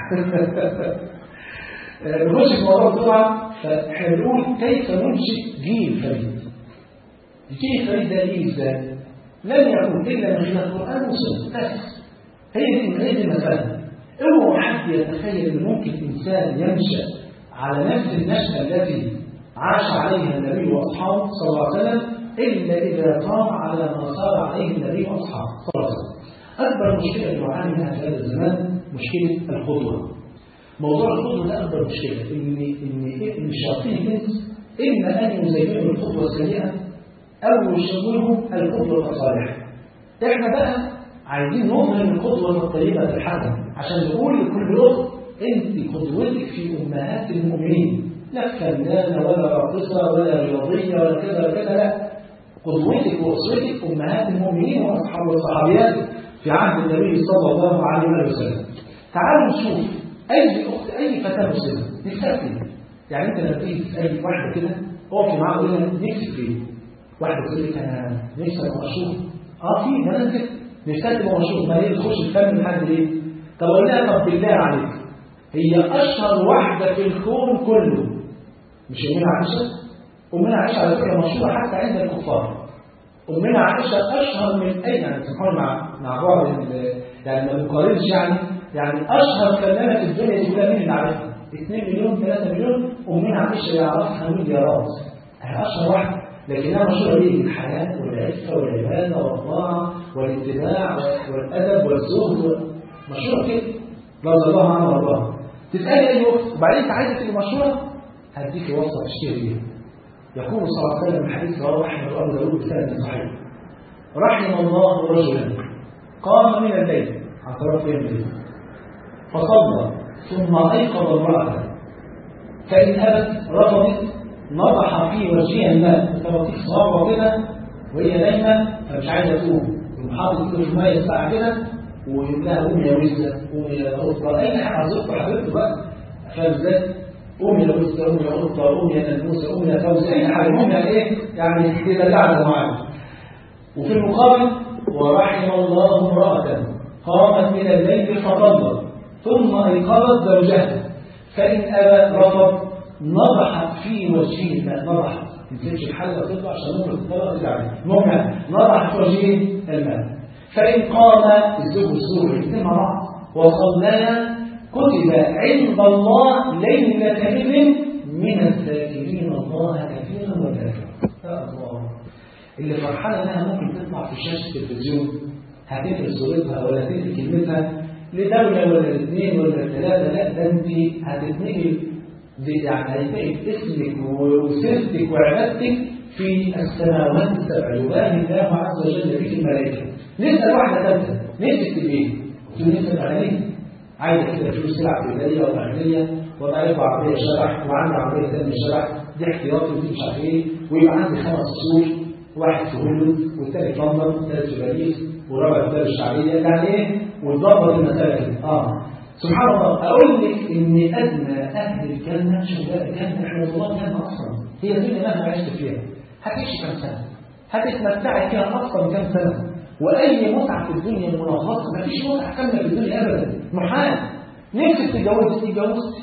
نخش في الموضوع بسرعه فاحنا بنقول كيف ننشئ جيل فريد الجيل الفريد ده ايه ازاي؟ لن يكون الا من خلال القران والسنه بس هي دي هي دي المساله اوعى حد يتخيل ان ممكن انسان ينشا على نفس النشاه التي عاش عليها النبي واصحابه صلى الله عليه وسلم الا اذا قام على ما صار عليه النبي واصحابه صلى الله عليه وسلم. اكبر مشكله نعاني منها في هذا الزمان مشكله القدوه. موضوع القدوه ده اكبر مشكله ان ان ان الشياطين الانس اما ان يزينوا القدوه السيئه او يشوهوا القدوه الصالحه. احنا بقى عايزين نظهر القدوة الطيبة الحسنة عشان نقول لكل أخت أنت قدوتك في أمهات المؤمنين لا فنانة ولا راقصة ولا رياضية ولا كذا ولا كذا لا قدوتك وأسوتك أمهات المؤمنين وأصحاب والصحابيات في عهد النبي صلى الله عليه وسلم تعالوا نشوف أي أخت أي فتاة مسلمة نفسها فين يعني أنت لما تيجي تسأل واحدة كده اقفي معاها وقول لها نفسك فين واحدة تقول لك أنا نفسي أبقى مشهور أه في بنات كده نفسها تبقى مشهور ما هي تخش الفن لحد ليه؟ طب اقول لها طب بالله عليك هي اشهر واحده في الكون كله مش امنا عائشه؟ امنا عائشه على فكره مشهوره حتى عند الكفار امنا عائشه اشهر من اي يعني سبحان مع مع بعض ال- يعني ما بنقارنش يعني يعني اشهر فنانه في الدنيا دي كلها مين اللي عارفها؟ 2 مليون 3 مليون امنا عائشه يعرفها مليارات هي اشهر واحده لكنها مشهوره ليه؟ بالحياه والعفه والعباده والطاعه والاتباع والادب والزهد مشهوره كده رضي الله عنها وارضاها تسالي اي وقت وبعدين انت عايزه تبقى مشهوره هديك وصفه تشتري بيها يقول صلى الله عليه وسلم في حديث رواه احمد وابو داود بسند صحيح رحم الله رجلا قام من الليل عن صلاه قيام الليل فصلى ثم ايقظ امراته فان ابت رفضت نضح في وجهها الماء تبطيك صغيره كده وهي نايمه فمش عايزه تقوم يقوم حاطط ايده في الميه الساعه كده ويقول لها قومي يا وزه قومي يا قطه اي حاجه عايزته حبيبته بقى فاهم ازاي؟ قومي يا وزه قومي يا قطه قومي يا نلموسه قومي يا فوزه اي حاجه المهم يعني ايه؟ يعني كده قاعده معانا وفي المقابل ورحم الله امرأة قامت من الليل فصلت ثم أيقظت زوجها فإن أبى رفض نضحت في وجهه الماء نضحت ما تمسكش الحلة تطلع عشان ممكن تطلع ترجع عليه المهم يعني نضحت في وجهه الماء فإن قام الزوج والزوج الاثنين مع بعض وصليا كتب عند الله ليلة إذن من الذاكرين الله كثيرا وذاكرا يا الله اللي فرحانه انها ممكن تطلع في شاشه التلفزيون هتنقل صورتها ولا تنقل كلمتها لدوله ولا لاثنين ولا لثلاثه لا ده انت هتتنقل دي- يعني هيتنقل اسمك وسيرتك وعبادتك في السماوات السبع يباهي الله عز وجل فيك الملائكه نسال واحده ثالثه نفسك تبقى ايه؟ قلت له نفسك اغنيه عايزه كده فلوس تلعب بدايه ومعنيه وابقى لكم عربيه شبح وعندي عربيه ثانيه شبح دي احتياطي ودي مش عارف ايه ويبقى عندي خمس اصول واحد في هوليوود والثاني في لندن والثالث في باريس والرابع في الدار الشعبيه يعني ايه وتظبط المساله كده اه سبحان الله اقول لك ان ادنى اهل الجنه شهداء الجنه احنا والله الجنه اصلا هي الدنيا مهما عشت فيها هتعيش كام سنه هتتمتعي فيها اصلا كام سنه واي متعه في الدنيا منغصه مفيش متعه كامله في الدنيا ابدا محال نفسك تتجوزي اتجوزتي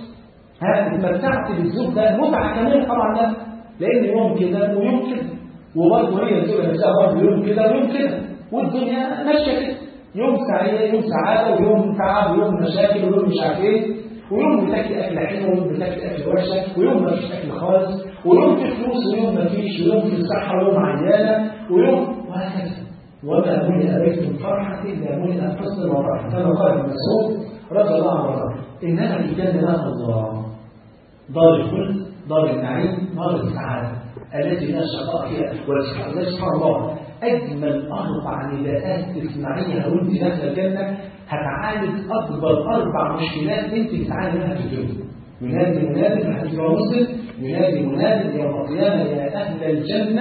ها اتمتعت بالزوج ده متعه كمان طبعا لا لان يوم كده ويوم كده وبرضه هي الزوجه نفسها برضه يوم كده ويوم كده والدنيا ماشيه كده يوم سعيده يوم سعاده ويوم تعب ويوم مشاكل ويوم مش عارف ايه ويوم بتاكل اكل حلو ويوم بتاكل اكل وحشه ويوم ما فيش اكل خالص ويوم في فلوس ويوم ما فيش ويوم في الصحه ويوم عيانه ويوم وهكذا وما ملئ بيت فرحة إلا ملئ حسن وفرحة كما قال ابن مسعود رضي الله عنه وارضاه إنما الجنة لا الله دار الخلد دار النعيم دار السعادة التي لا شقاء فيها والسبحان سبحان الله أجمل أربع نداءات تسمعيها وأنت داخلة الجنة هتعالج أكبر أربع مشكلات أنت بتعاني منها في الدنيا ينادي مناد في حديث رواه مسلم ينادي مناد يوم القيامة يا أهل الجنة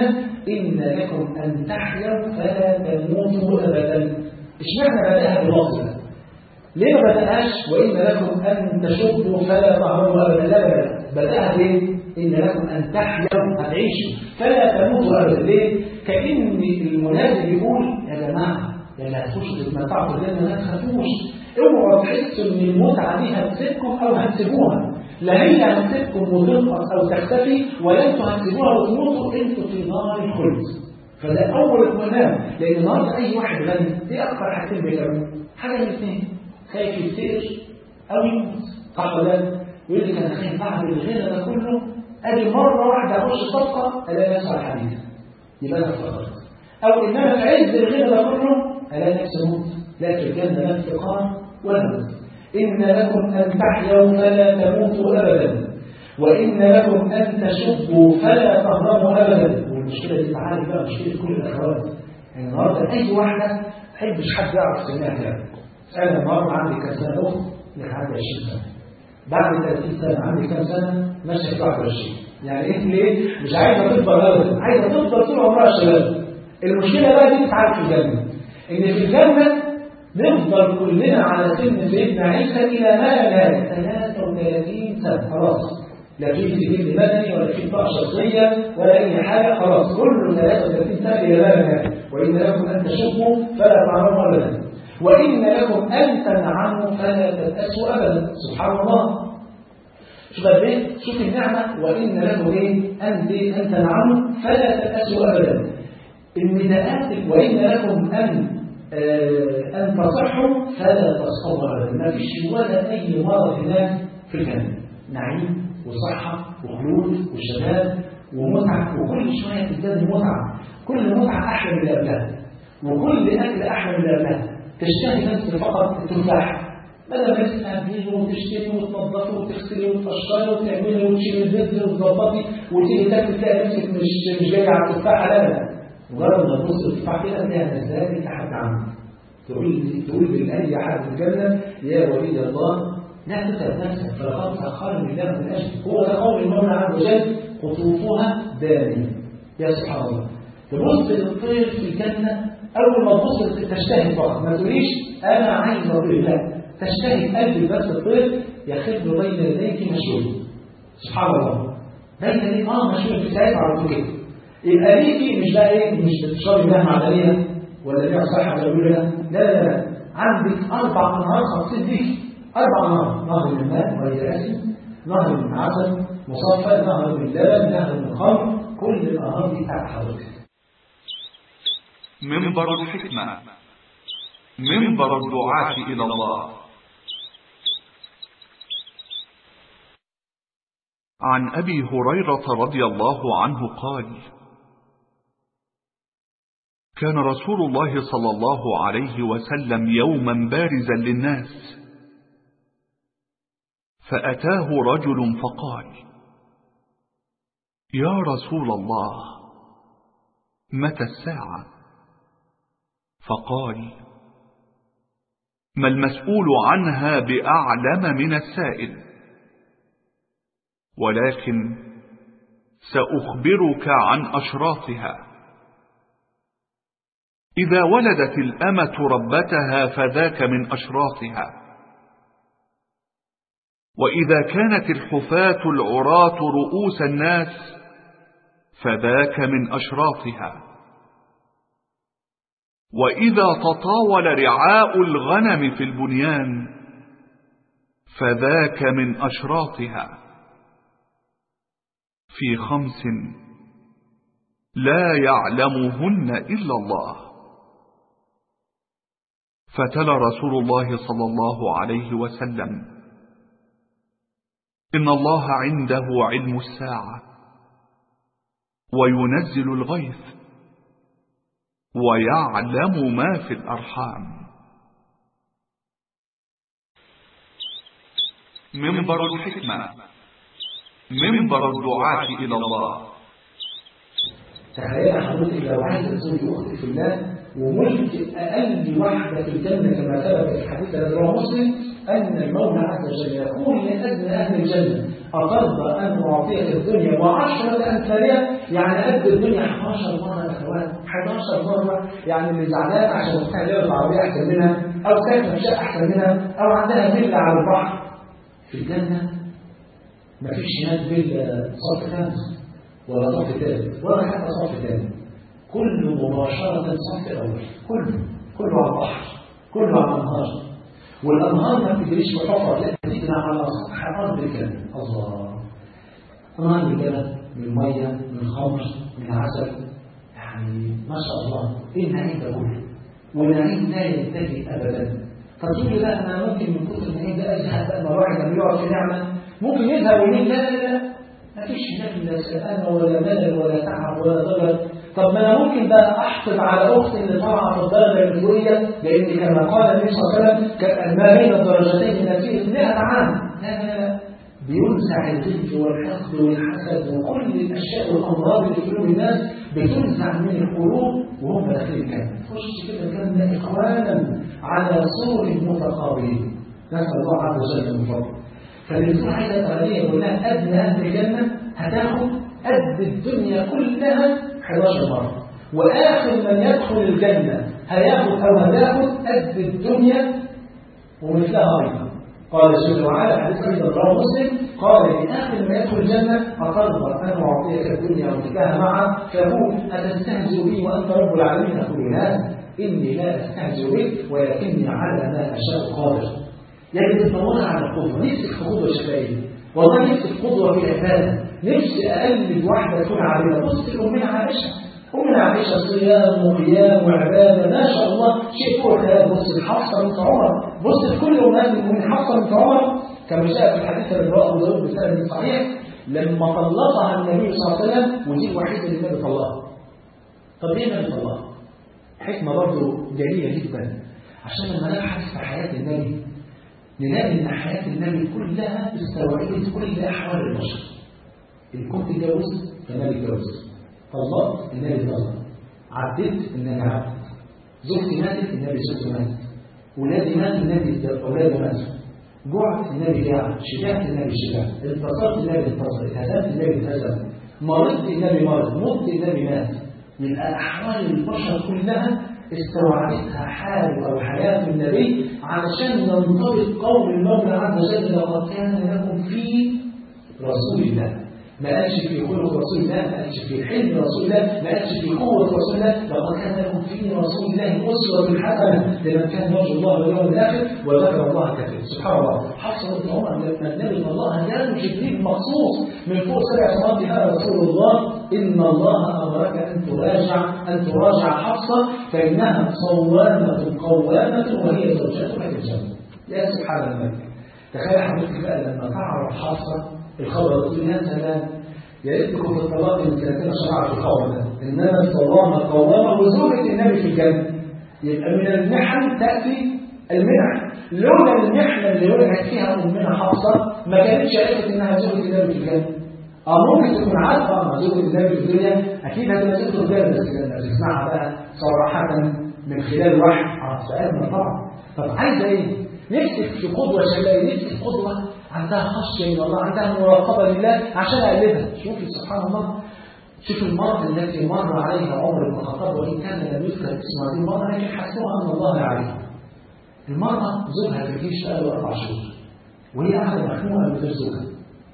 إن لكم أن تحيوا فلا تموتوا أبدا اشمعنى بدأها بلفظ ليه ما بدأهاش وإن لكم أن تشبوا فلا تهربوا أبدا لا لا بدأها ليه؟ إن لكم أن تحيوا هتعيشوا فلا تموتوا أبدا ليه؟ كأن المنادي بيقول يا جماعة يا اللي هتخشوا تتمتعوا بالجنة ما تخافوش اوعوا تحسوا إن المتعة دي هتسيبكم أو هتسيبوها لا هي هتسيبكم وتنقص أو تختفي ولا أنتوا هتسيبوها وتموتوا أنتوا في نار الخلد فده أول اطمئنان لأن النهارده أي واحد غني دي أكثر حاجتين بيعملوا حاجة من الاثنين خايف يفتقر أو يموت صح ولا لا؟ يقول لك أنا خايف بعد الغنى ده كله أجي مرة واحدة أخش صفقة ألاقي نفسي على الحديد يبقى أنا افتقرت أو إن أنا في عز الغنى ده كله ألاقي نفسي أموت لا في الجنة لا افتقار ولا موت إن لكم أن تحيوا فلا تموتوا أبدا وإن لكم أن تشبوا فلا تهربوا أبدا والمشكلة دي تعالي بقى مشكلة كل الأخوات يعني النهارده أي واحدة ما تحبش حد يعرف سنها كام أنا النهارده عندي كام سنة أخت لك عندي 20 سنة بعد 30 سنة عندي كام سنة ماشية في 21 يعني إيه ليه؟ مش عايزة تكبر أبدا عايزة تفضل طول عمرها شباب المشكلة بقى دي بتتعرف في الجنة إن في الجنة نفضل كلنا على سن سيدنا عيسى إلى ما لا نهاية 33 سنة خلاص لا في سجل مدني ولا في بطاقة شخصية ولا أي حاجة خلاص كله 33 سنة إلى ما لا نهاية وإن لكم أن تشبوا فلا تعلموا أبدا وإن لكم أن تنعموا فلا تبأسوا أبدا سبحان الله شوف قد ايه شوف النعمة وإن لكم إيه أن أن تنعموا فلا تبأسوا أبدا النداءات وإن لكم أن أن تصحوا فلا تصحوا أبدا ما فيش ولا أي مرض هناك في الجنة نعيم وصحة وخلود وشباب ومتعة وكل شوية تزداد متعة كل متعة أحلى من اللي قبلها وكل أكل أحلى من اللي قبلها تشتهي بس فقط التفاح بدل ما تستهبلي وتشتري وتنظفي وتغسلي وتقشري وتعملي وتشيلي الزبز وتظبطي وتيجي تاكل تلاقي نفسك مش مش جاي على التفاحة لا لا مجرد ما تبص التفاحة كده تلاقيها نزلت لحد عنك تقول تقول لأي أحد في الجنة يا ولي الله لا تتعب نفسك فلقد سخرني الله من أجل هو ده قول المولى عز وجل قطوفها دانية يا سبحان الله تبص للطير في الجنة أول ما تبص تشتهي فقط ما تقوليش أنا عايز أطير لا تشتهي قلبي بس الطير يخف بين يديك مشهور سبحان الله بين يديك اه مشهور في ساعات على طول كده يبقى ليكي مش بقى ايه مش بتشربي ماء معدنيه ولا بيع صحه ولا بيقول لا لا لا عندك اربع انهار خاصين بيك اربع انهار نهر من الماء وهي اسم نهر من عسل مصفى نهر من لبن نهر من خمر كل الانهار دي بتاعت حضرتك منبر الحكمة منبر الدعاة إلى الله عن أبي هريرة رضي الله عنه قال كان رسول الله صلى الله عليه وسلم يوما بارزا للناس فأتاه رجل فقال يا رسول الله متى الساعة فقال ما المسؤول عنها بأعلم من السائل ولكن سأخبرك عن أشراطها إذا ولدت الأمة ربتها فذاك من أشراطها وإذا كانت الحفاة العراة رؤوس الناس فذاك من أشراطها وإذا تطاول رعاء الغنم في البنيان فذاك من أشراطها في خمس لا يعلمهن إلا الله فتلا رسول الله صلى الله عليه وسلم إن الله عنده علم الساعة وينزل الغيث ويعلم ما في الأرحام منبر الحكمة منبر الدعاة إلى الله تخيل حضرتك لو عايز تزوج أختك في الله وملك أقل واحدة في الجنة كما ثبت في الحديث الذي رواه مسلم أن المولى عز وجل يقول لأدنى أهل الجنة أترضى أن أعطيك الدنيا وعشرة أمثالها يعني قد الدنيا 11 مرة يا أخوان 11 مرة يعني اللي زعلان عشان مستحيل ياخد عربية أحسن منها أو ساكنة في شقة أحسن منها أو عندها فيلا على البحر في الجنة مفيش هناك فيلا صف خامس ولا صف ثالث ولا حتى صف ثاني كله مباشرة صف أول كله كله على البحر كله على النهار والأنهار ما بتجريش بحفر لا بتجري على سطح أرض الجنة الله أنهار الجنة من مية من خمر من عسل يعني ما شاء الله إيه النعيم ده كله والنعيم لا ينتهي أبدا فتقول لي بقى أنا ممكن من كتر النعيم ده أزهق بقى ما الواحد لما يقعد في نعمة ممكن يزهق ويقول لا لا لا ما فيش هناك لا سلامة ولا ملل ولا تعب ولا ضرر طب ما انا ممكن بقى احقد على اختي اللي طالعه في الدرجه الاوليه لان كما قال النبي صلى الله عليه وسلم كان ما بين الدرجتين نسير 100 عام لا لا لا بينزع الغل والحقد والحسد وكل الاشياء والامراض اللي في قلوب الناس بتنزع من القلوب وهم داخلين الجنه خش كده الجنه اخوانا على سور متقابلين نسال الله عز وجل من فضله فالإنسان عايزة الأغنية يقول لها أدنى أهل الجنة هتاخد قد الدنيا كلها 11 مرة وآخر من يدخل الجنة هياخد أو هتاخد قد الدنيا ومثلها أيضا قال جل وعلا حديث أيضا رواه مسلم قال لآخر من يدخل الجنة أترضى أن أعطيك الدنيا ومثلها معا فيقول أتستهزئ بي وأنت رب العالمين أقول لا إني لا أستهزئ بك ولكني على ما أشاء قادر يعني بتدور على القدوة نفسك في قدوة شفائية والله نفسك في قدوة في العبادة نفسي أقلد واحدة تكون عابدة بص لأمنا عائشة أمنا عائشة صيام وقيام وعبادة ما شاء الله شيء فوق الخيال بص الحفصة بنت عمر بص لكل أمهات المؤمنين حفصة بنت عمر كما جاء في الحديث الذي رواه أبو داود بسند صحيح لما طلقها النبي صلى الله عليه وسلم ودي الوحيدة اللي النبي طلقها طب ليه النبي طلقها؟ حكمة برضه جميلة جدا عشان لما نبحث في حياة النبي نلاقي ان حياه النبي كلها استوعبت كل احوال البشر ان كنت اتجوزت فالنبي اتجوز طلقت النبي طلق عديت النبي عدت زوجتي ماتت النبي زوجته ماتت ولادي مات النبي اولاده ماتوا جوعت النبي جاع شبعت النبي شبع انتصرت النبي انتصر اتهزمت النبي اتهزم مرضت النبي مرض مت النبي مات من احوال البشر كلها استوعبتها حال أو حياة النبي علشان ننطبق قول المولى عز وجل لقد كان لكم في رسول الله ما قالش في خلق رسول الله ما قالش في حلم رسول الله ما قالش في قوة رسول الله لقد كان لكم في رسول الله أسوة حسنة لمن كان يرجو الله واليوم الآخر وذكر الله كثيرا سبحان الله حفصة بن عمر لما النبي صلى الله عليه وسلم جبريل مخصوص من فوق سبع سماوات يا رسول الله إن الله أمرك أن تراجع أن تراجع حفصة فإنها صوامة قوامة وهي زوجتك في الجنة يا سبحان الملك تخيل حضرتك بقى لما تعرف حفصة الخبر تقول يا سلام يا ريتكم في الطلاق من سنتين شرعت الخبر ده انما الصوامه قوامه وزوجة النبي في الجنه يبقى من المحن تاتي المنح لولا المحنه اللي وقعت فيها امنا حفصه ما كانتش عرفت انها زوجة النبي في الجنه اه ممكن تكون عارفه ما زوجة النبي في الدنيا اكيد هتبقى زوجته في الجنه بس لما تسمعها بقى صراحه من خلال وحي اه سالنا طبعا طب عايزه ايه؟ نفسك في قدوه شبابيه نفسك في قدوه عندها خشية من الله عندها مراقبة لله عشان أقلبها شوفي سبحان الله شوف المرض التي مر عليها عمر بن الخطاب وإن كان لم يذكر اسم هذه المرة لكن حسبوها أن الله عليها المرأة زوجها في الجيش بقاله أربع شهور وهي قاعدة مخنوقة من غير زوجها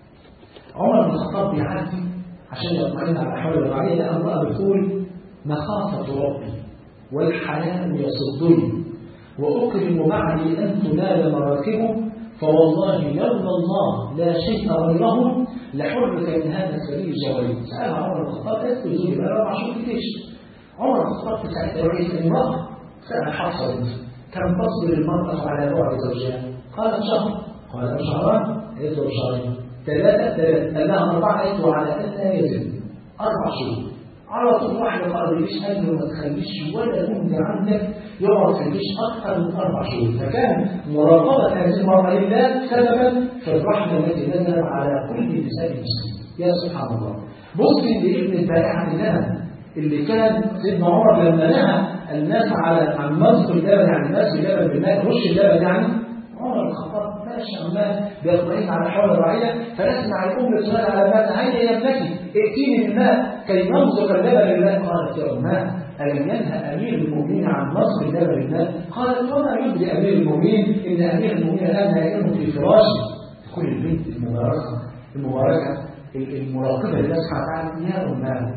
عمر بن الخطاب بيعدي عشان يطمئن على الأحوال الوضعية لقى امرأة بتقول مخافة ربي والحياء يصدني وأكرم بعدي أن تنال مراكبه فوالله لولا الله لا شيء غيره لحرك من هذا السبيل الجواري سأل عمر بن الخطاب قالت له زوجي بقى أربع شهور في الجيش عمر بن الخطاب في ساعة رئيس المرأة سأل حفصة بنت كم تصبر المرأة على بعد زوجها؟ قالت شهر قال شهران قالت له شهرين ثلاثة ثلاثة قال لها أربعة قالت له على أن لا يزن أربع شهور على طول واحد قال ليش قال له ما تخليش ولا بنت عندك يقعد في الجيش أكثر من أربع شهور فكان مراقبة هذه المرأة لله سببا في الرحمة التي نزلت على كل نساء المسلمين يا سبحان الله بص لابن البائع لنا اللي كان سيدنا عمر لما نهى الناس على عن مصر اللبن يعني الناس اللبن بالماء رش اللبن يعني عمر بن الخطاب ماشي عمال بيطمئن على حول الرعيه فنسمع الام السؤال على ماذا هيا يا ابنتي ائتيني بالماء كي نمزق اللبن لله قالت يا اماه ألم ينهى أمير المؤمنين عن نصر اللبن لله؟ قالت وما يدري أمير المؤمنين إن أمير المؤمنين الآن نائم في فراشه تكون البنت المباركة المباركة المراقبة لله سبحانه وتعالى يا أماه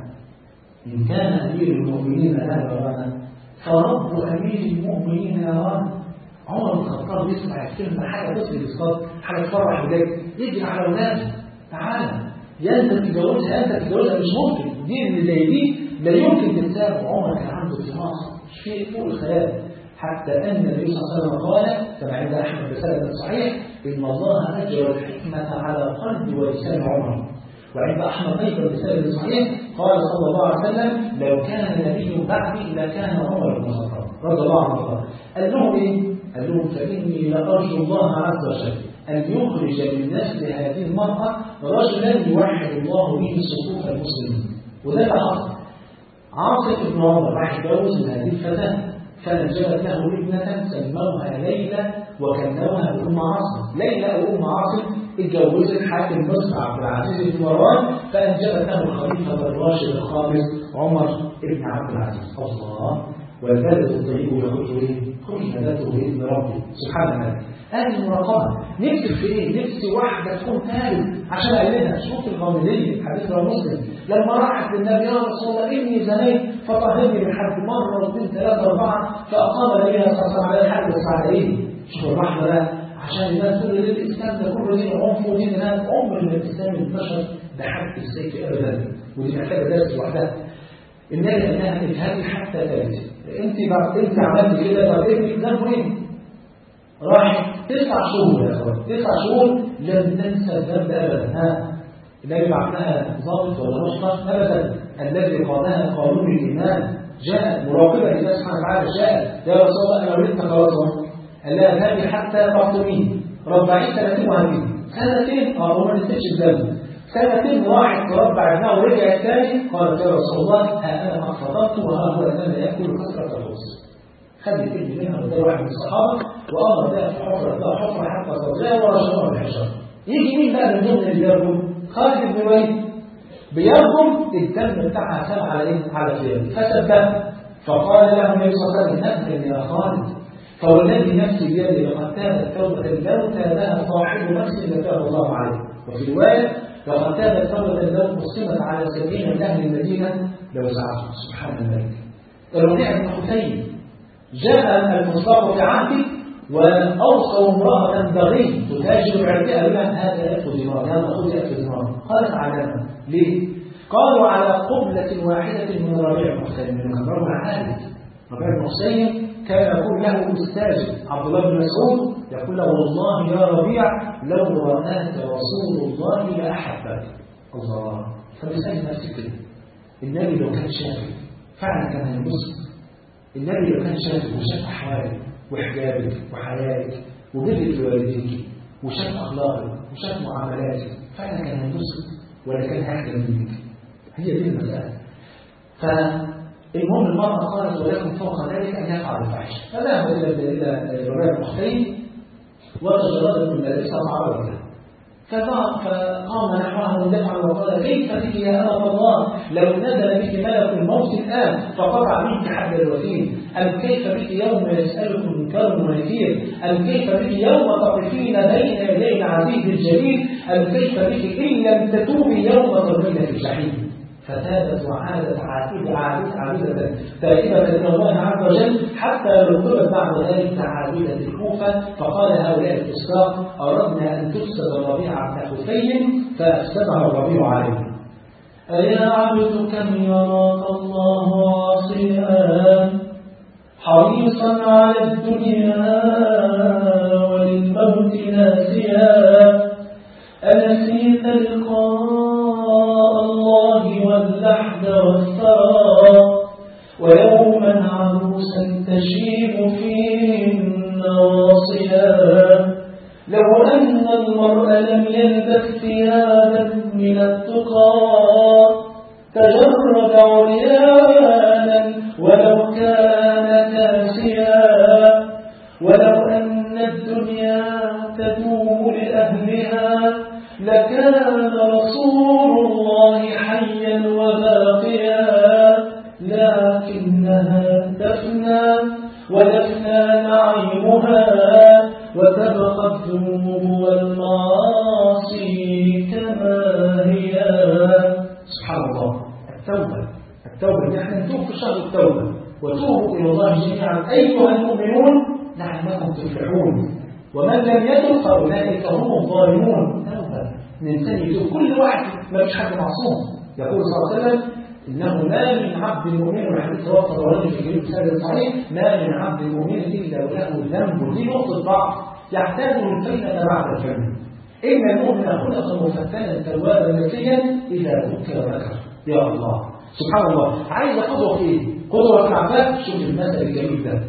إن كان أمير المؤمنين الآن يرانا فرب أمير المؤمنين يرانا عمر بن الخطاب يسمع الكلمة حاجة تصل الإسقاط حاجة تفرح بجد يجري على أولاده تعالى يا أنت تتجوزها أنت تتجوزها مش ممكن دي اللي زي دي لا يمكن تنساه عمر كان عنده طموح شيء فوق الخيال حتى أن النبي صلى الله عليه وسلم قال كما عند أحمد بسند صحيح إن الله أجرى الحكمة على قلب ولسان عمر وعند أحمد أيضا بسند صحيح قال صلى الله عليه وسلم لو كان نبي بعدي لكان عمر بن الخطاب رضي الله عنه قال لهم إيه؟ قال لهم فإني لأرجو الله عز وجل أن يخرج من نسل هذه المرأة رجلا يوحد الله به صفوف المسلمين وده اللي حصل عاصف بن عمر راح يتجوز من هذه الفتاة فنجبت له ابنة سموها ليلى وكنوها بأم عاصم ليلى وأم عاصم اتجوزت حاكم مصر عبد العزيز بن مروان فأنجبت له الخليفة الراشد الخامس عمر بن عبد العزيز الله والبلد الطيب يخرج ايه؟ خرج نباته باذن ربه سبحان الله هذه المراقبه نفسك في ايه؟ نفسي واحده تكون ثالث عشان قال شوف الغامضيه حديث رواه مسلم لما راحت للنبي يا رسول الله اني زنيت فطهرني بالحد مره واثنين ثلاثه اربعه فاقام النبي صلى الله عليه وسلم على الحد بس على ايه؟ شوف الرحمه بقى عشان الناس تقول لي الاسلام ده كله دين عنف ودين هناك عمر ان الاسلام انتشر بحد السيف ابدا ودي محتاجه درس لوحدها النبي انها تجهدي حتى تلد انت بعد انت عملت كده بعد ابنك ذنبه ايه؟ راح تسع شهور يا اخوان تسع شهور لم تنسى الذنب ابدا ها النبي بعت لها ضابط ولا نشطه ابدا الذي قادها قانون الايمان جاء مراقبه لله سبحانه وتعالى جاء يا رسول الله انا ولدت خلاص قال لها ذهبي حتى تقتلين ربعين سنتين وهمين سنتين اه وما نسيتش الذنب سنتين راحت تربع ابنها ورجعت تاني قالت يا رسول الله ها انا قد فطرت وها هو الان ياكل كثره الرز خد الابن منها وده واحد من الصحابه وامر بها في حفره بها حفره حتى صدرها ورجمها بالحجر يجي مين بقى من ضمن اللي بيرجم؟ خالد بن وليد بيرجم الدم بتاعها سال على ايه؟ على ثيابه فسبها فقال له النبي صلى الله عليه وسلم اسلم يا خالد فوالذي نفسي بيده لقد تابت توبه لو تابها صاحب نفس لتاب الله عليه وفي روايه لقد تابت توبة لو قسمت على سبعين من أهل المدينة لو سعته سبحان الملك الربيع بن حسين جاء المصطفى في عهده وأوصى امرأة بغي تتاجر بعرقها بها هذا ألف دينار هذا خذ ألف دينار قالت علامة ليه؟ قالوا على قبلة واحدة من ربيع بن حسين من رجل عابد ربيع بن حسين كان يقول له أستاذ عبد الله بن مسعود يقول له والله يا ربيع لو رآك رسول الله لأحبك الله فبيسأل نفسك كده النبي لو كان شافك فعلا كان هينبسط النبي لو كان شافك وشاف أحوالك وحجابك وحياتك وبرك لوالديك وشاف أخلاقك وشاف معاملاتك فعلا كان هينبسط ولا كان أحسن منك هي دي المسألة فالمهم المرأة قالت ولكن فوق ذلك أن يفعل الفحش فذهب إلى إلى ربيع بن حسين وتجرد من النبي صلى الله عليه وسلم فقام نحوه مدافعا وقال كيف بك يا أمة الله لو نزل بك ملك الموت الآن فقطع منك حبل الوثيق أم كيف بك يوم يسألك منكر ونكير أم كيف بك يوم تقفين بين يدي العزيز الجليل أم كيف بك إن لم تتوبي يوم ترمين في الجحيم فتابت وعادت عابدة عابدة عابدة تائبة إلى الله عز وجل حتى ركبت بعد ذلك عابدة الكوفة فقال هؤلاء الفساق أردنا أن تفسد الربيع بن حسين فأفسدها الربيع عليه أيا عبد كم يراك الله عاصيا حريصا على الدنيا وللموت ناسيا أنسيت لقاء الله واللحد والثرى ويوما عروسا تشيب فيه النواصيا لو أن المرء لم يلبس ثيابا من التقى تجرد عريانا ولو كان كاسيا ولو أن الدنيا تدوم لأهلها لكان رسول الله حيا وباقيا لكنها تفنى ويفنى نعيمها وتبقى الذنوب والمعاصي كما هي سبحان الله التوبة التوبة نحن نتوب في شهر التوبة وتوبوا إلى الله جميعا أيها المؤمنون لعلكم تفلحون ومن لم يتب فأولئك هم الظالمون توبة الإنسان يتوب كل واحد ما فيش حد معصوم يقول صلى الله عليه وسلم إنه ما من عبد مؤمن والحديث رواه الطبراني في جريد سنة صحيح ما من عبد مؤمن إلا وله ذنب دي نقطة ضعف يحتاج الفينة بعد الفن إن المؤمن خلق مفتنا توابا نسيا إذا ذكر ذكر يا الله سبحان الله عايز قدوة في إيه؟ قدوة في عباس شوف المثل الجميل ده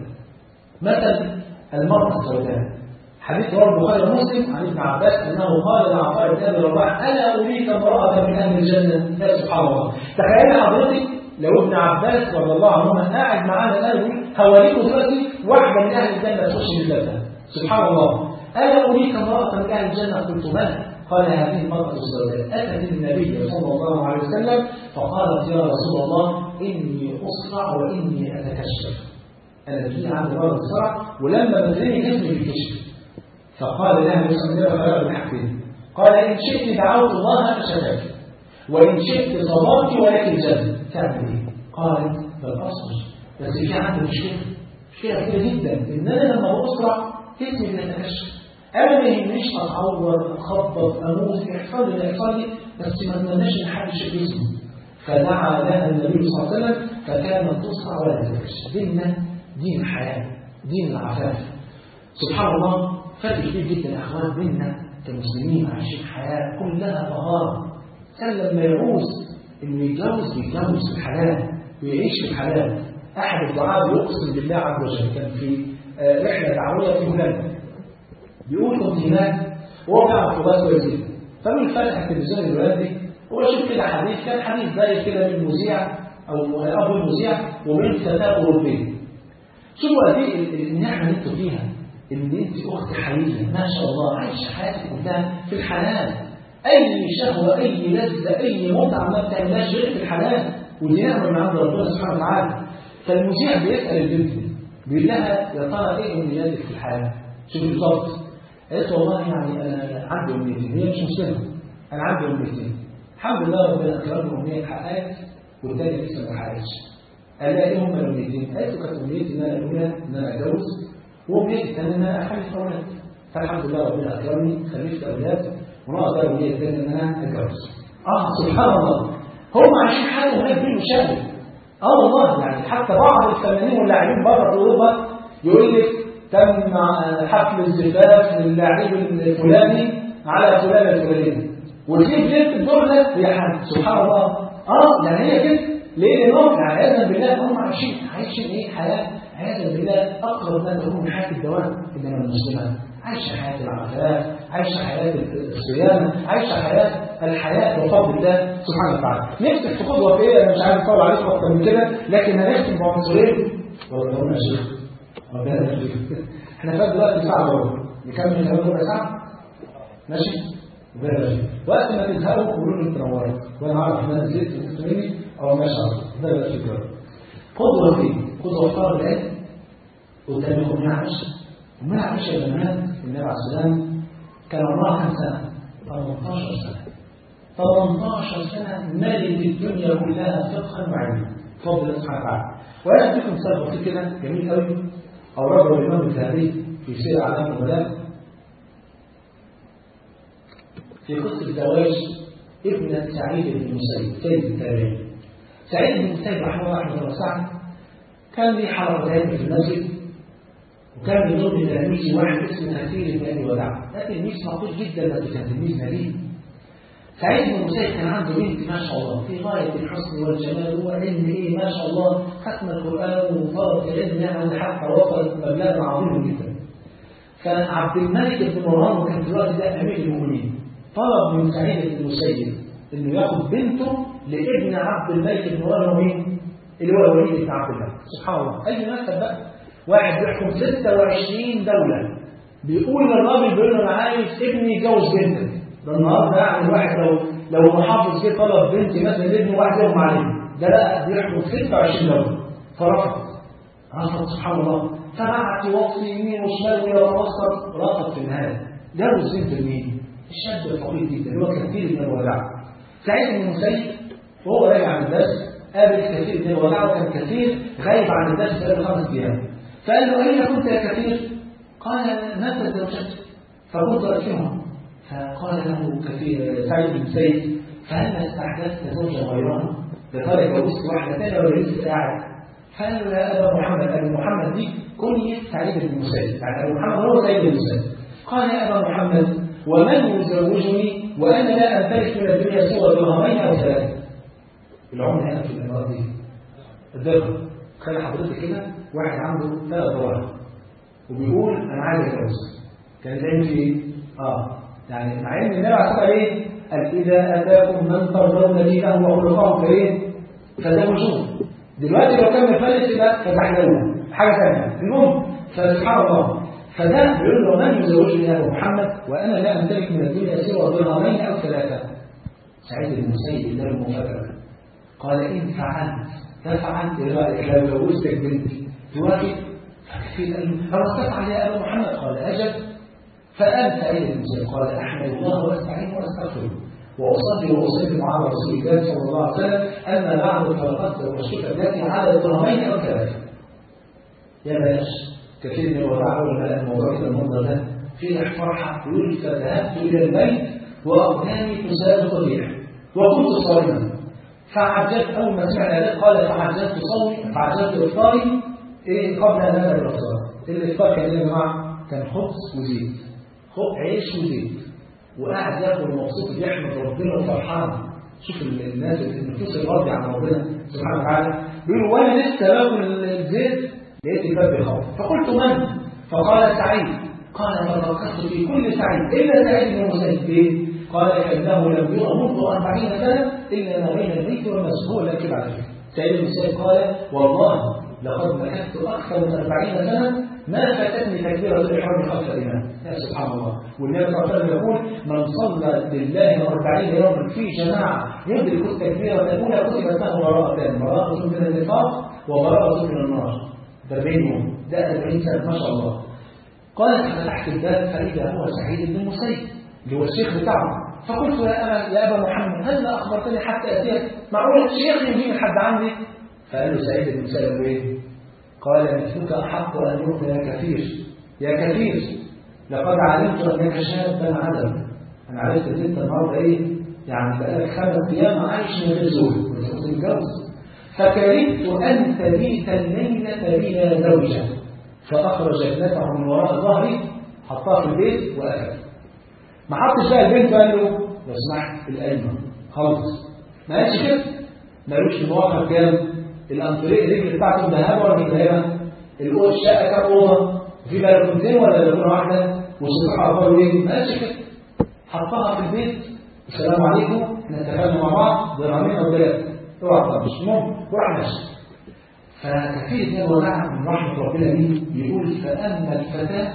مثل المرأة السوداء حديث رواه البخاري ومسلم عن ابن عباس انه قال لعطاء بن ابي رباح الا اريك امراه من اهل الجنه يا سبحان الله تخيل حضرتك لو ابن عباس رضي الله عنهما قاعد معانا الان هوريكم دلوقتي واحده من اهل الجنه تخش من الجنه سبحان الله الا اريك امراه من اهل الجنه قلت بلى قال هذه المرأة السوداء أتت النبي صلى الله عليه وسلم فقالت يا رسول الله إني أصرع وإني أتكشف أنا بجي عندي مرض الصرع ولما بتلاقي جسمي بيكشف فقال لها مسلم خيار الحاجتين قال إن شئت دعوت الله فشفاك وإن شئت صبرت ولك الجنة تعمل إيه؟ قالت فالأصبر بس في عندي مشكلة مشكلة كبيرة جدا إن أنا لما بأسرع جسمي بيتكشف أنا ما يهمنيش أتعور أتخبط أموت يحصل لي يحصل لي بس ما أتمناش إن حد يشوف جسمي فدعا لها النبي صلى الله عليه وسلم فكانت تصرع ولا تتكشف ديننا دين الحياة دين العفاف سبحان الله فرق كبير جدا يا اخوان بيننا كمسلمين عايشين حياه كلها طهاره كان لما يعوز انه يتجوز يتجوز في الحلال ويعيش في الحلال احد الدعاء يقسم بالله عز وجل كان في رحله دعويه في هولندا بيقول كنت هناك وهو بيعمل خباز كويس جدا فمن فتح التلفزيون الهولندي هو شوف كده حديث كان حديث زي كده من مذيع او ابو المذيع وبين فتاه اوروبيه شوفوا قد ايه النعمه اللي انتوا فيها ان انت اخت حقيقيه ما شاء الله عايشه حياتك كلها في الحلال اي شهوه اي لذه اي متعه ما بتعملهاش غير في الحلال ودي نعمه من عند ربنا سبحانه وتعالى فالمذيع بيسال البنت بيقول لها يا ترى ايه امنياتك في الحياه؟ شوف بالظبط قالت والله يعني انا عندي امنيتين هي مش مسلمه انا عندي امنيتين الحمد لله ربنا اكرمني امنيه اتحققت والتانيه لسه ما اتحققتش قال لها ايه هم الامنيتين؟ قالت له كانت امنيتي ان انا الاولى ان انا اتجوز وبنيت الثاني ان انا اخلف اولاد فالحمد لله ربنا اكرمني خلفت اولاد وناقص بقى الامنيه الثانيه ان انا اتجوز اه سبحان الله هم عايشين حياتهم هناك بالمشاهد اه والله يعني حتى بعض الفنانين واللاعبين بره في اوروبا يقول لك تم حفل الزفاف للاعب الفلاني على فلان الفلاني وتجيب بنت الدور ده هي حد سبحان الله اه يعني هي كده ليه؟ لانهم عياذا بالله هم عايشين عايشين ايه حياه عياذا بالله اقرب ما تكون من حياه الدوام انما المسلمه عايشه حياه العفاف عايشه حياه الصيام عايشه حياه الحياه بفضل الله سبحانه وتعالى نفسك في قدوه في ايه انا مش عارف اطول عليكم اكتر من كده لكن هنختم بعنصرين والله يا شيخ ربنا يخليك احنا فات دلوقتي ساعه وربع نكمل كمان ربع ساعه ماشي ربنا يخليك وقت ما تزهقوا قولوا لي تنوروا وانا عارف ان انا زهقت وتسمعني او ماشي على ربنا يخليك قدوه في قدوه في طلب العلم قدامكم ابن عائشه ابن عائشه لما مات النبي عليه السلام كان عمرها كم سنه؟ 18 سنه 18 سنه ملت الدنيا كلها فقها وعلما بفضل الله سبحانه وتعالى وانا اديكم مثال بسيط كده جميل قوي اورده الامام الذهبي في سير اعلام النبلاء في قصه زواج ابنه سعيد بن المسيب سيد التابعين سعيد بن المسيب رحمه الله رحمه الله وسعه كان لي حلقتين في المسجد وكان من ضمن تلاميذي واحد اسمه كثير بن ابي وداع ده تلميذ مقبول جدا بس كان تلميذ نبيل سعيد بن المسيب كان عنده بنت ما شاء الله في غايه الحسن والجمال وعلم ايه ما شاء الله ختم القران وفرض العلم يعني حتى وصلت مبلغ عظيم جدا فعبد الملك بن مروان وكان في الوقت ده امير المؤمنين طلب من سعيد بن المسيب انه ياخذ بنته لابن عبد الملك بن مروان مين؟ اللي هو الوليد بن عبد الملك سبحان الله اي نسب بقى واحد بيحكم 26 دوله بيقول للراجل بيقول له انا عايز ابني يتجوز بنتك ده النهارده يعني الواحد لو لو محافظ جه طلب بنتي مثلا ابنه واحد يغمى عليه ده لا بيحكم 26 دوله فرفض رفض سبحان الله فبعت يوصي يمين وشمال ويتوسط رفض في النهايه جوز بنت مين؟ الشاب الفقير جدا اللي هو كثير من الوداع سعيد بن المسيب وهو راجع عن الدرس قابل كثير من الوداع وكان كثير غايب عن الدرس بقاله خمس ايام فقال له اين كنت يا كثير؟ قال ماتت زوجتي فكنت أكلها فقال له كثير سعيد بن سيد فهل استحدثت زوجا غيرها؟ لقد جوزت واحدة ثانية ولا لسه قاعد؟ قال له يا أبا محمد أبو محمد دي كنية سعيد بن مسيد يعني أبو محمد هو سعيد بن مسيد قال يا أبا محمد ومن يزوجني وأنا لا أمتلك من الدنيا سوى درهمين أو ثلاثة العملة هنا في الإمارات دي الدرهم تخيل حضرتك كده واحد عنده ثلاث دراهم وبيقول انا عايز اتجوز كان العلم في ايه؟ اه يعني مع ان النبي عليه الصلاه ايه؟ قال اذا اتاكم من ترضون دينه وخلقه فايه؟ فزوجوه دلوقتي لو كان مفلس يبقى فتحلوه حاجه ثانيه المهم فسبحان الله فده بيقول له من يزوجني يا ابو محمد وانا لا امتلك من الدنيا سوى درهمين او ثلاثه سعيد بن المسيب له مفاجاه قال ان فعلت ففعلت ايه رايك لو جوزتك بنتي توافق فكثير قال له هل تفعل يا ابا محمد قال اجل فقال سعيد بن مسيب قال احمد الله واستعين واستغفره واصلي واصلي على رسول الله صلى الله عليه وسلم ان بعض الفرقات والشفع التي على درهمين او ثلاثه يا بلاش كثير من الوضع اول ما لقى الموضوع كده المنظر ده فيه فرحه يقول فذهبت الى البيت واغناني تساد طبيعي وكنت صائما فعجبت اول ما سمع ذلك قال فعجبت صومي فعجبت افطاري ايه قبل ان ابدا الافطار الافطار كان ايه يا جماعه كان خبز وزيت خبز عيش وزيت وقاعد ياكل مبسوط بيحمد ربنا وفرحان شوف الناس النفوس الراضيه عن ربنا سبحانه وتعالى بيقول وانا لسه باكل الزيت لقيت الباب بيخبط فقلت من؟ فقال سعيد قال ففكرت في كل سعيد الا سعيد بن مسيب ايه؟ قال فانه لم يرى منذ 40 سنه الا ما بين البيت والمسجد هو اللي كده على فكره سعيد بن مسيب قال والله لقد مكثت اكثر من 40 سنه ما فاتتني تكبيره الاحرام خلف الامام يا سبحان الله والنبي صلى الله عليه وسلم يقول من صلى لله 40 يوما في جماعه يدرك التكبيره الاولى كتبت له براءتان براءه من النفاق وبراءه من النار ده 40 يوم ده 40 سنه ما شاء الله قالت فتحت الباب فاذا هو سعيد بن المسيب اللي هو الشيخ بتاعه فقلت يا أبا يا أبا محمد هل أخبرتني حتى أتيك معقول الشيخ يجي من حد عندي فقال له سعيد بن مسيب ايه قال مثلك أحق أن يؤمن يا كثير يا كثير لقد علمت أنك شابا عدم أنا عرفت أن أنت النهارده إيه يعني بقالك خمس أيام عايش من غير زوج كنت متجوز فكرهت أن تبيت الليلة بلا زوجة فأخرج ابنته من وراء ظهري حطها في البيت وأكل ما حطش بقى البنت قال له لو سمحت القايمة خلاص ما قالش كده مالوش في مواقع كام الانطريق الرجل بتاعته ذهب ولا مش ذهب الأوضة الشقة كام أوضة في بلكونتين ولا بلكونة واحدة والسطح أخباره إيه ما قالش كده حطها في البيت السلام عليكم احنا اتفقنا مع بعض درهمين أو ثلاثة اوعى طب مش مهم روح ماشي فكثير من الوداع من رحمة ربنا دي يقول فأما الفتاة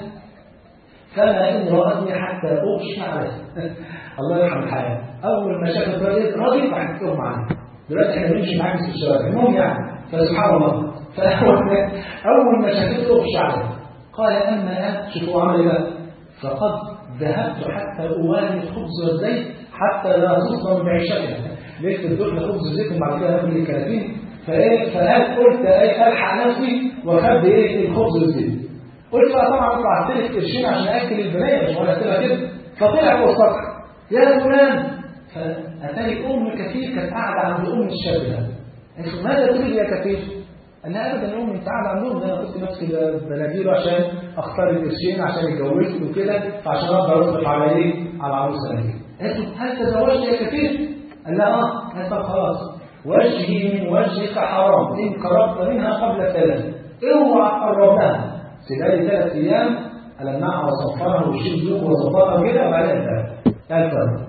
فما إن رأتني حتى أغشى عليها الله يرحم الحياة أول ما شافت راجل راجل راح تقوم عليه دلوقتي احنا بنمشي معاه في الشوارع المهم يعني فسبحان الله فأول أول ما شافته أغشى عليها قال أما أنا شوفوا عمل بقى فقد ذهبت حتى أواني الخبز والزيت حتى لا تصدم بعيشتها لقيت الدخل خبز الزيت وبعد كده ناكل الكراتين فايه فقال قلت ايه الحق نفسي واخبي ايه الخبز والزيت قلت بقى طبعا اطلع استلف قرشين عشان اكل البنات مش ولا اسيبها كده فطلع فوق السطح يا فلان فاتاني ام كثير كانت قاعده عند ام الشاب ده قالت ماذا تريد يا كثير؟ قال لها ابدا يا امي انت قاعده عندهم انا كنت ماسك بناديله عشان اختار القرشين عشان اتجوزت وكده فعشان اقدر اصرف على ايه؟ على عروسه هي قالت له هل تزوجت يا كثير؟ قال لها اه قالت طب خلاص وجهي من وجهك حرام ان قربت منها قبل الثلاث اوعى تقربها سيبها ثلاث ايام المعها وصفرها وشيل ذوق وظبطها كده وبعدين انتهى قال طيب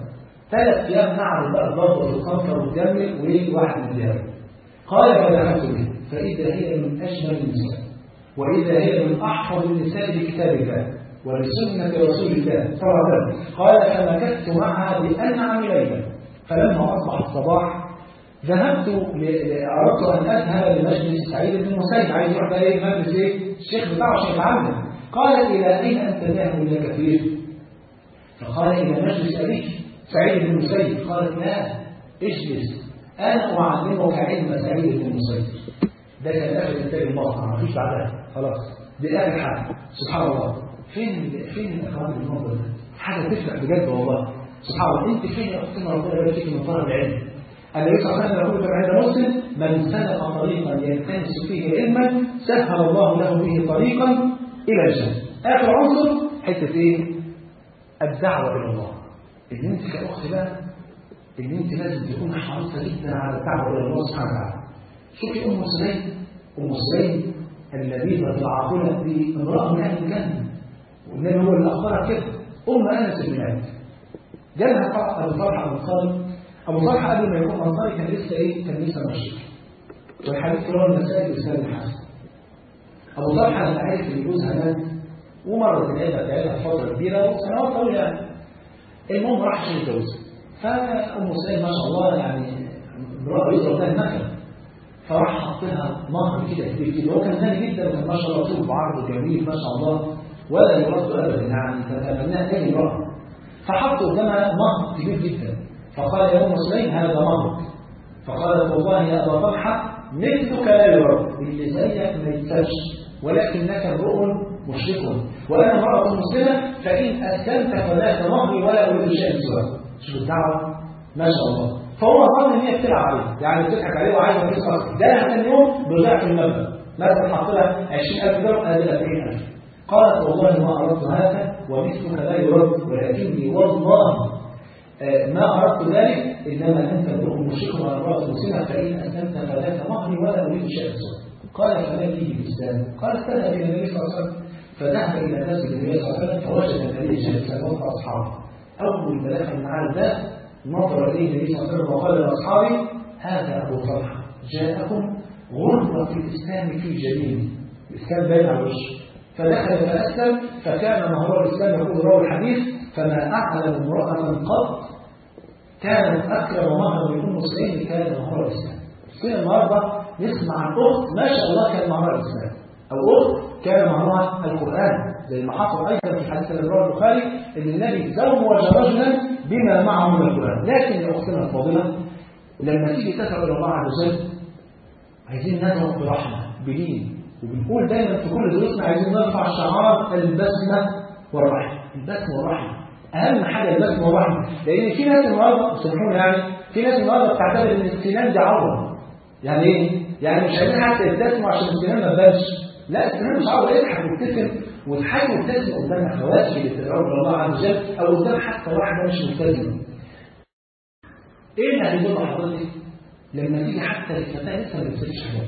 ثلاث ايام نعرض بقى الضغط والقنطر والجمل وواحد من الديار قال فدخلت به فاذا هي من اجمل النساء واذا هي من احفظ النساء لكتاب الله ولسنه رسول الله صلى الله عليه وسلم قال فمكثت معها بانعم ليله فلما اصبح الصباح ذهبت ل- اردت ان اذهب لمجلس سعيد بن المسيب عايز يروح بقى ايه مجلس ايه الشيخ بتاعه عشان يتعلم قال الى اين انت ذاهب يا كثير فقال إلى مجلس أبيك سعيد بن المسيب قالت لا اجلس أنا أعلمك علم سعيد بن المسيب ده كان آخر إنتاج المصنع ما فيش بعدها خلاص دي آخر حاجة سبحان الله فين فين الإخوان المنظر ده؟ حاجة تفرح بجد والله سبحان الله أنت فين يا أختنا ربنا يبارك فيك من طلب العلم النبي صلى الله عليه وسلم يقول في عند مسلم من سلك طريقا يلتمس فيه علما سهل الله له به طريقا إلى الجنة آخر عنصر حتة إيه؟ الدعوة إلى الله إن أنت كأخت بقى إن أنت لازم تكون حريصة جدا على الدعوة إلى الله سبحانه وتعالى شوفي أم سليم أم سليم اللبيبة العاقلة دي امرأة من أهل الجنة والنبي هو اللي أخبرها كده أم أنس بن مالك جالها طلحة أبو طلحة الأنصاري أبو طلحة قبل ما يكون أنصاري كان لسه إيه؟ كان لسه مشرك والحديث رواه النسائي بإسناد الحسن أبو طلحة لما عرف إن جوزها مات ومرت العيلة بتاعتها فترة كبيرة وسنوات طويلة يعني. المهم راح عشان يتجوزها فأم سليم ما شاء الله يعني امرأة يضرب لها المثل فراح حط لها مهر كده كبير كده هو كان غني جدا وكان ما شاء الله طول بعرض جميل ما شاء الله ولا يرد ابدا يعني تتمناه اي امرأة فحط قدامها مهر كبير جدا فقال يا ام سليم هذا مهرك فقالت والله يا ابا طلحه مثلك لا يرد اللي زيك ما يكسبش ولكنك امرؤ مشرك وانا امراه مسلمه فان اسلمت فلا مهري ولا اريد شيئا سواه شوف الدعوه ما شاء الله فهو ظن ان هي بتلعب عليه يعني بتضحك عليه وعايزه فلوس اكتر ده ثاني يوم بضعف المبلغ مثلا حط لها 20000 درهم ادي 40000 قالت والله ما اردت هذا ومثلك لا يرد ولكني والله آه، ما أردت ذلك إنما أنت امرؤ مشرك وأنا امرأة مسلمة فإن أسلمت فذاك مهري ولا أريد شيئا سوى قال فما لي بالإسلام قال استذهب إلى النبي صلى الله عليه وسلم فذهب إلى الناس النبي صلى الله عليه وسلم فوجد النبي جالسا وسط أصحابه أول ما دخل معاه الباب نظر إليه النبي صلى الله عليه وسلم وقال لأصحابه هذا أبو طلحة جاءكم غرة الإسلام في جبينه الإسلام باين على وشه فدخل فأسلم فكان مهر الإسلام يقول راوي الحديث فما أعلم امرأة قط كانت أكرم مهر من أم سليم كان مهر الإسلام فين النهارده نسمع عن أخت ما شاء الله كان مهرها الإسلام أو أخت كان مهرها القرآن زي ما حصل أيضا في حديث رواه البخاري أن النبي زوج رجلا بما معه من القرآن لكن يا أختنا الفاضلة لما تيجي تدعو إلى الله عز وجل عايزين ندعو برحمة بلين وبنقول دايما في كل دروسنا عايزين نرفع شعار البسمة والرحمة البسمة والرحمة أهم حاجة البسمة والرحمة لأن في ناس النهارده سامحوني يعني في ناس النهارده بتعتبر إن السنان دي عورة يعني إيه؟ يعني مش عايزين حتى يبتسموا عشان السنان ما تبانش لا السنان مش عورة اضحك وابتسم وتحاول تبتسم قدام أخواتك اللي بتدعو إلى الله عز وجل أو قدام حتى واحدة مش ملتزمة إيه اللي هيقول لحضرتك لما تيجي حتى الفتاة لسه ما بتسيبش حاجات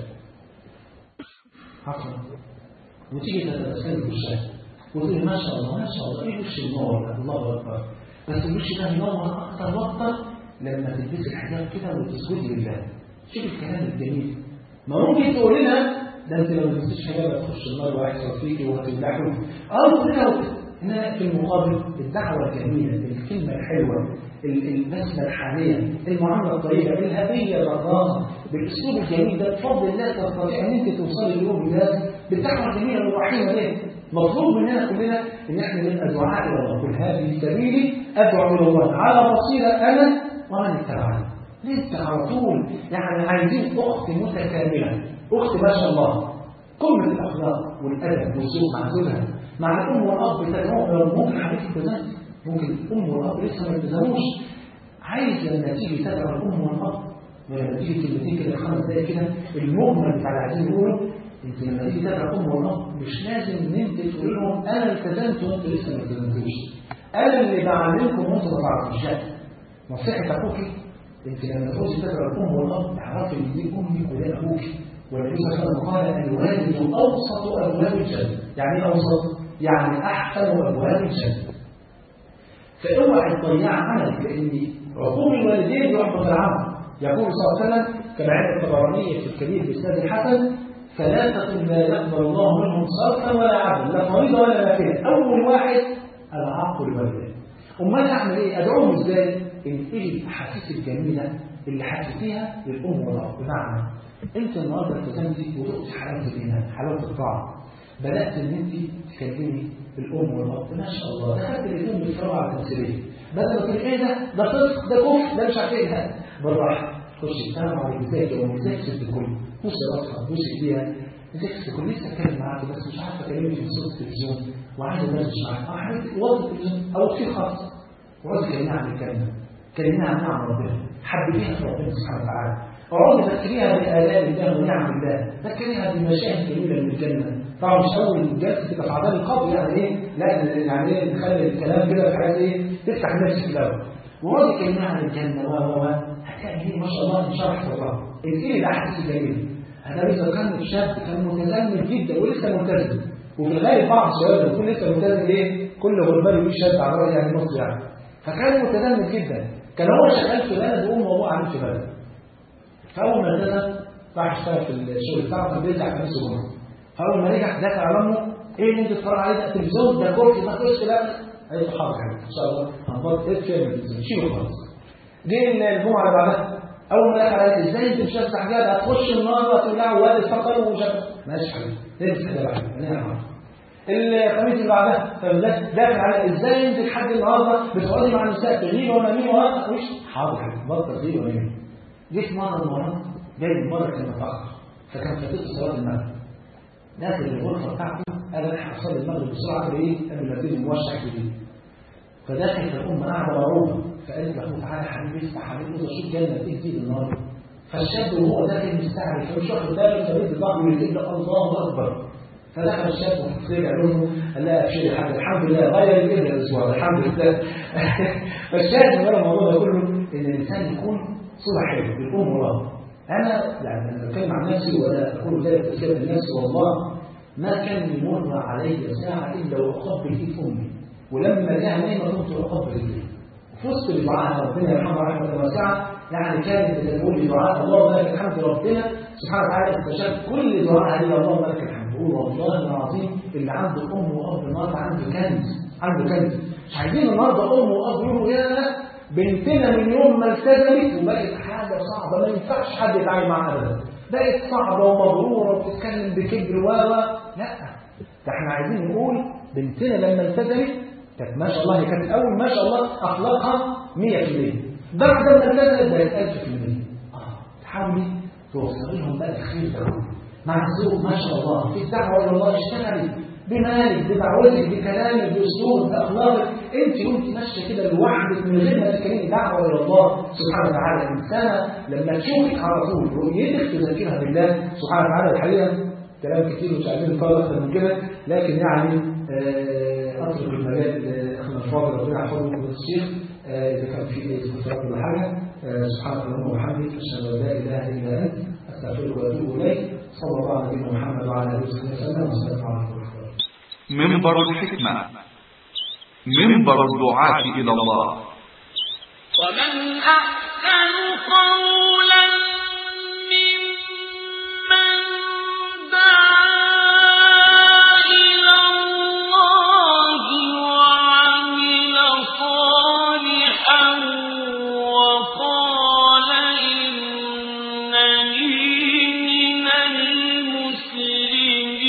حصل وتيجي تتبسم في الشارع وتقول ما شاء الله ما شاء الله ايه وش النور الله اكبر بس الوش ده ينور اكتر واكتر لما تلبسي الحجاب كده وتسجدي لله شوف الكلام الجميل ما ممكن تقول لنا ده انت لو ما لبستيش حجاب هتخش النار وهيحصل فيكي وهتبلعكي اه كده هنا في المقابل الدعوة الجميلة الكلمة الحلوة البسمة الحالية المعاملة الطيبة الهدية الرضاها بالأسلوب الجميل ده بفضل الله تستطيع أن أنت توصلي لقلوب الناس بالدعوة الجميلة الرحيمة دي مطلوب مننا كلنا ان احنا نبقى دعاء الى الله قل هذه سبيلي ادعو الى الله على بصيره انا ومن اتبعني لسه على طول يعني عايزين اخت متكامله اخت ما شاء الله قمه الاخلاق والادب والذوق مع زوجها مع الام والاب تدعوهم ممكن حبيبتي التزام ممكن الام والاب لسه ما التزموش عايز لما تيجي تدعو الام والاب ولما تيجي كلمتين كده خمس دقايق كده المجمل بتاع اللي عايزين نقوله انت لما تيجي تدعو ام والاب مش لازم ان انت تقول لهم انا التزمت وانتوا لسه ما التزمتوش انا اللي بعلمكم وانتوا ما تعرفوش لا نصيحه اخوك انت لما تخش تدعو الام والاب تعرفي ان دي امك وده ابوك والنبي صلى الله عليه وسلم قال الوالد اوسط ابواب الجنه يعني ايه اوسط؟ يعني احسن ابواب الجنه فاوعى تضيع عملك لان عقوق الوالدين يحبط العمل يقول صلى الله عليه وسلم كما عند الطبراني في الكبير بإسناد الحسن ثلاثة لا يقبل الله منهم صرفا ولا عدلا لا فريضة ولا نافلة أول واحد العاق الوالدين أمال أعمل إيه؟ أدعوهم إزاي؟ انقلي الأحاسيس الجميلة اللي حسيتيها للأم والأب بمعنى أنت النهارده التزمتي وذقتي حلاوة الإيمان حلاوة الطاعة بدأت إن أنت تكلمي الأم والأب ما شاء الله دخلت الأم بيتفرجوا على التمثيلية بدل ما تقول إيه ده؟ ده فسق ده كفر ده مش عارف إيه ده بالراحة خش السلام عليك ازيك يا امي ازيك ست الكل بص راسها بص ايديها ازيك ست الكل لسه اتكلم معاك بس مش عارفه اكلمك في صوت التلفزيون وعايز الناس مش عارف اه حبيبتي وطي التلفزيون او في خاص وقعدي كلميها عن الكلمه كلميها عن نعم ربنا حببيها في ربنا سبحانه وتعالى اقعدي ذكريها بآلاء الله ونعم الله ذكريها بالمشاهد الجميله من الجنه طبعا مش اول جلسه تبقى في عذاب القبر يعني ايه لا يعني ايه نخلي الكلام كده في حاجات ايه تفتح نفسك الاول وقعدي كلميها عن الجنه و و و هتلاقي ما شاء الله ان شاء الله الايه ده احساس جميل انا لسه كان شاب كان متزمت جدا ولسه ملتزم وفي الغالب بعض الشباب بيكون لسه ملتزم ايه كل غربال يقول شاب على رأي يعني مصر يعني فكان متزمت جدا كان هو شغال في بلد وامه وابوه قاعدين في بلد فاول ما التزم راح اشتغل في الشغل بتاعه كان بيرجع في نفس الجمعه فاول ما رجع دافع على امه ايه اللي انت بتتفرج عليه ده التلفزيون ده كرسي ما كرسي لا قالت له حاضر ان شاء الله هنفضل ايه فيلم التلفزيون شيله خالص جه الجمعه اللي بعدها اول ما دخل قالت ازاي انت مش لابس حجاب هتخش النار وتولعه وادي الفقر ومش عارف ماشي حبيبي لبس حجاب عليك الخميس اللي بعدها داخل على ازاي انت لحد النهارده بتقعدي مع النساء تغيب ونميم وراك وش حاضر حبيبي بطل تغيب ونميم جيت مره من المرات جاي من بره كان متاخر فكان فاتت صلاه المغرب داخل الغرفه بتاعته قال انا هصلي المغرب بسرعه قبل ايه قبل ما تيجي موشح جديد فداخل الام قاعده مرعوبه فقالت له تعالى حبيبي اسمع حبيبي خد شوف جنه ايه جديد النهارده فالشاب وهو داخل مستعجل فمش واخد باله فبيت ظهره ويقول الله اكبر فدخل الشاب وحطيت علومه قال لها ابشري يا حاج الحمد لله غير الجنه الاسبوع ده الحمد لله فالشاهد من الموضوع ده كله ان الانسان يكون صوره حلوه بالام والله انا يعني انا بتكلم عن نفسي ولا اقول ذلك تسليم لنفسي والله ما كان يمر علي ساعه الا واقبل ايد امي ولما لقاها نايمه كنت اقبل ايديها فزت بدعائها ربنا يرحمها رحمه واسعه يعني كانت بتقول بدعاء اللهم لك الحمد ربنا سبحانه وتعالى استشهد كل دعاء هي اللهم لك الحمد قول والله العظيم اللي عنده ام واب النهارده عنده كنز عنده كنز مش عايزين النهارده ام واب يقولوا يا بنتنا من يوم ما التزمت وبقت حاجه صعبه ما ينفعش حد يتعامل معاها ابدا بقت صعبه ومغروره وبتتكلم بكبر و لا ده احنا عايزين نقول بنتنا لما التزمت كانت ما شاء الله هي كانت الاول ما شاء الله اخلاقها 100% بعد ما التزمت بقت 1000% اه تحاولي توصلي لهم بقى الخير ده مع الذوق ما شاء الله في الدعوه الى الله اشتغلي بمالك بدعوتك بكلامك باسلوبك باخلاقك انت وانت ماشيه كده لوحدك من غير ما تتكلمي دعوه الى الله سبحانه وتعالى الانسانه لما تشوفك على طول رؤيتك تذكرها بالله سبحانه وتعالى الحقيقه كلام كتير مش عايزين نطول اكتر من كده لكن يعني آه اترك المجال لاخونا الفاضل ربنا يحفظه ويحفظ الشيخ آه اذا كان في اي استفسارات ولا حاجه آه سبحانك اللهم وبحمدك اشهد ان لا اله الا انت استغفرك واتوب اليك صلى الله على نبينا محمد وعلى اله وصحبه وسلم والسلام عليكم ورحمه الله منبر الحكمة منبر الدعاة إلى الله ومن أحسن قولا ممن دعا إلى الله وعمل صالحا وقال إنني من المسلمين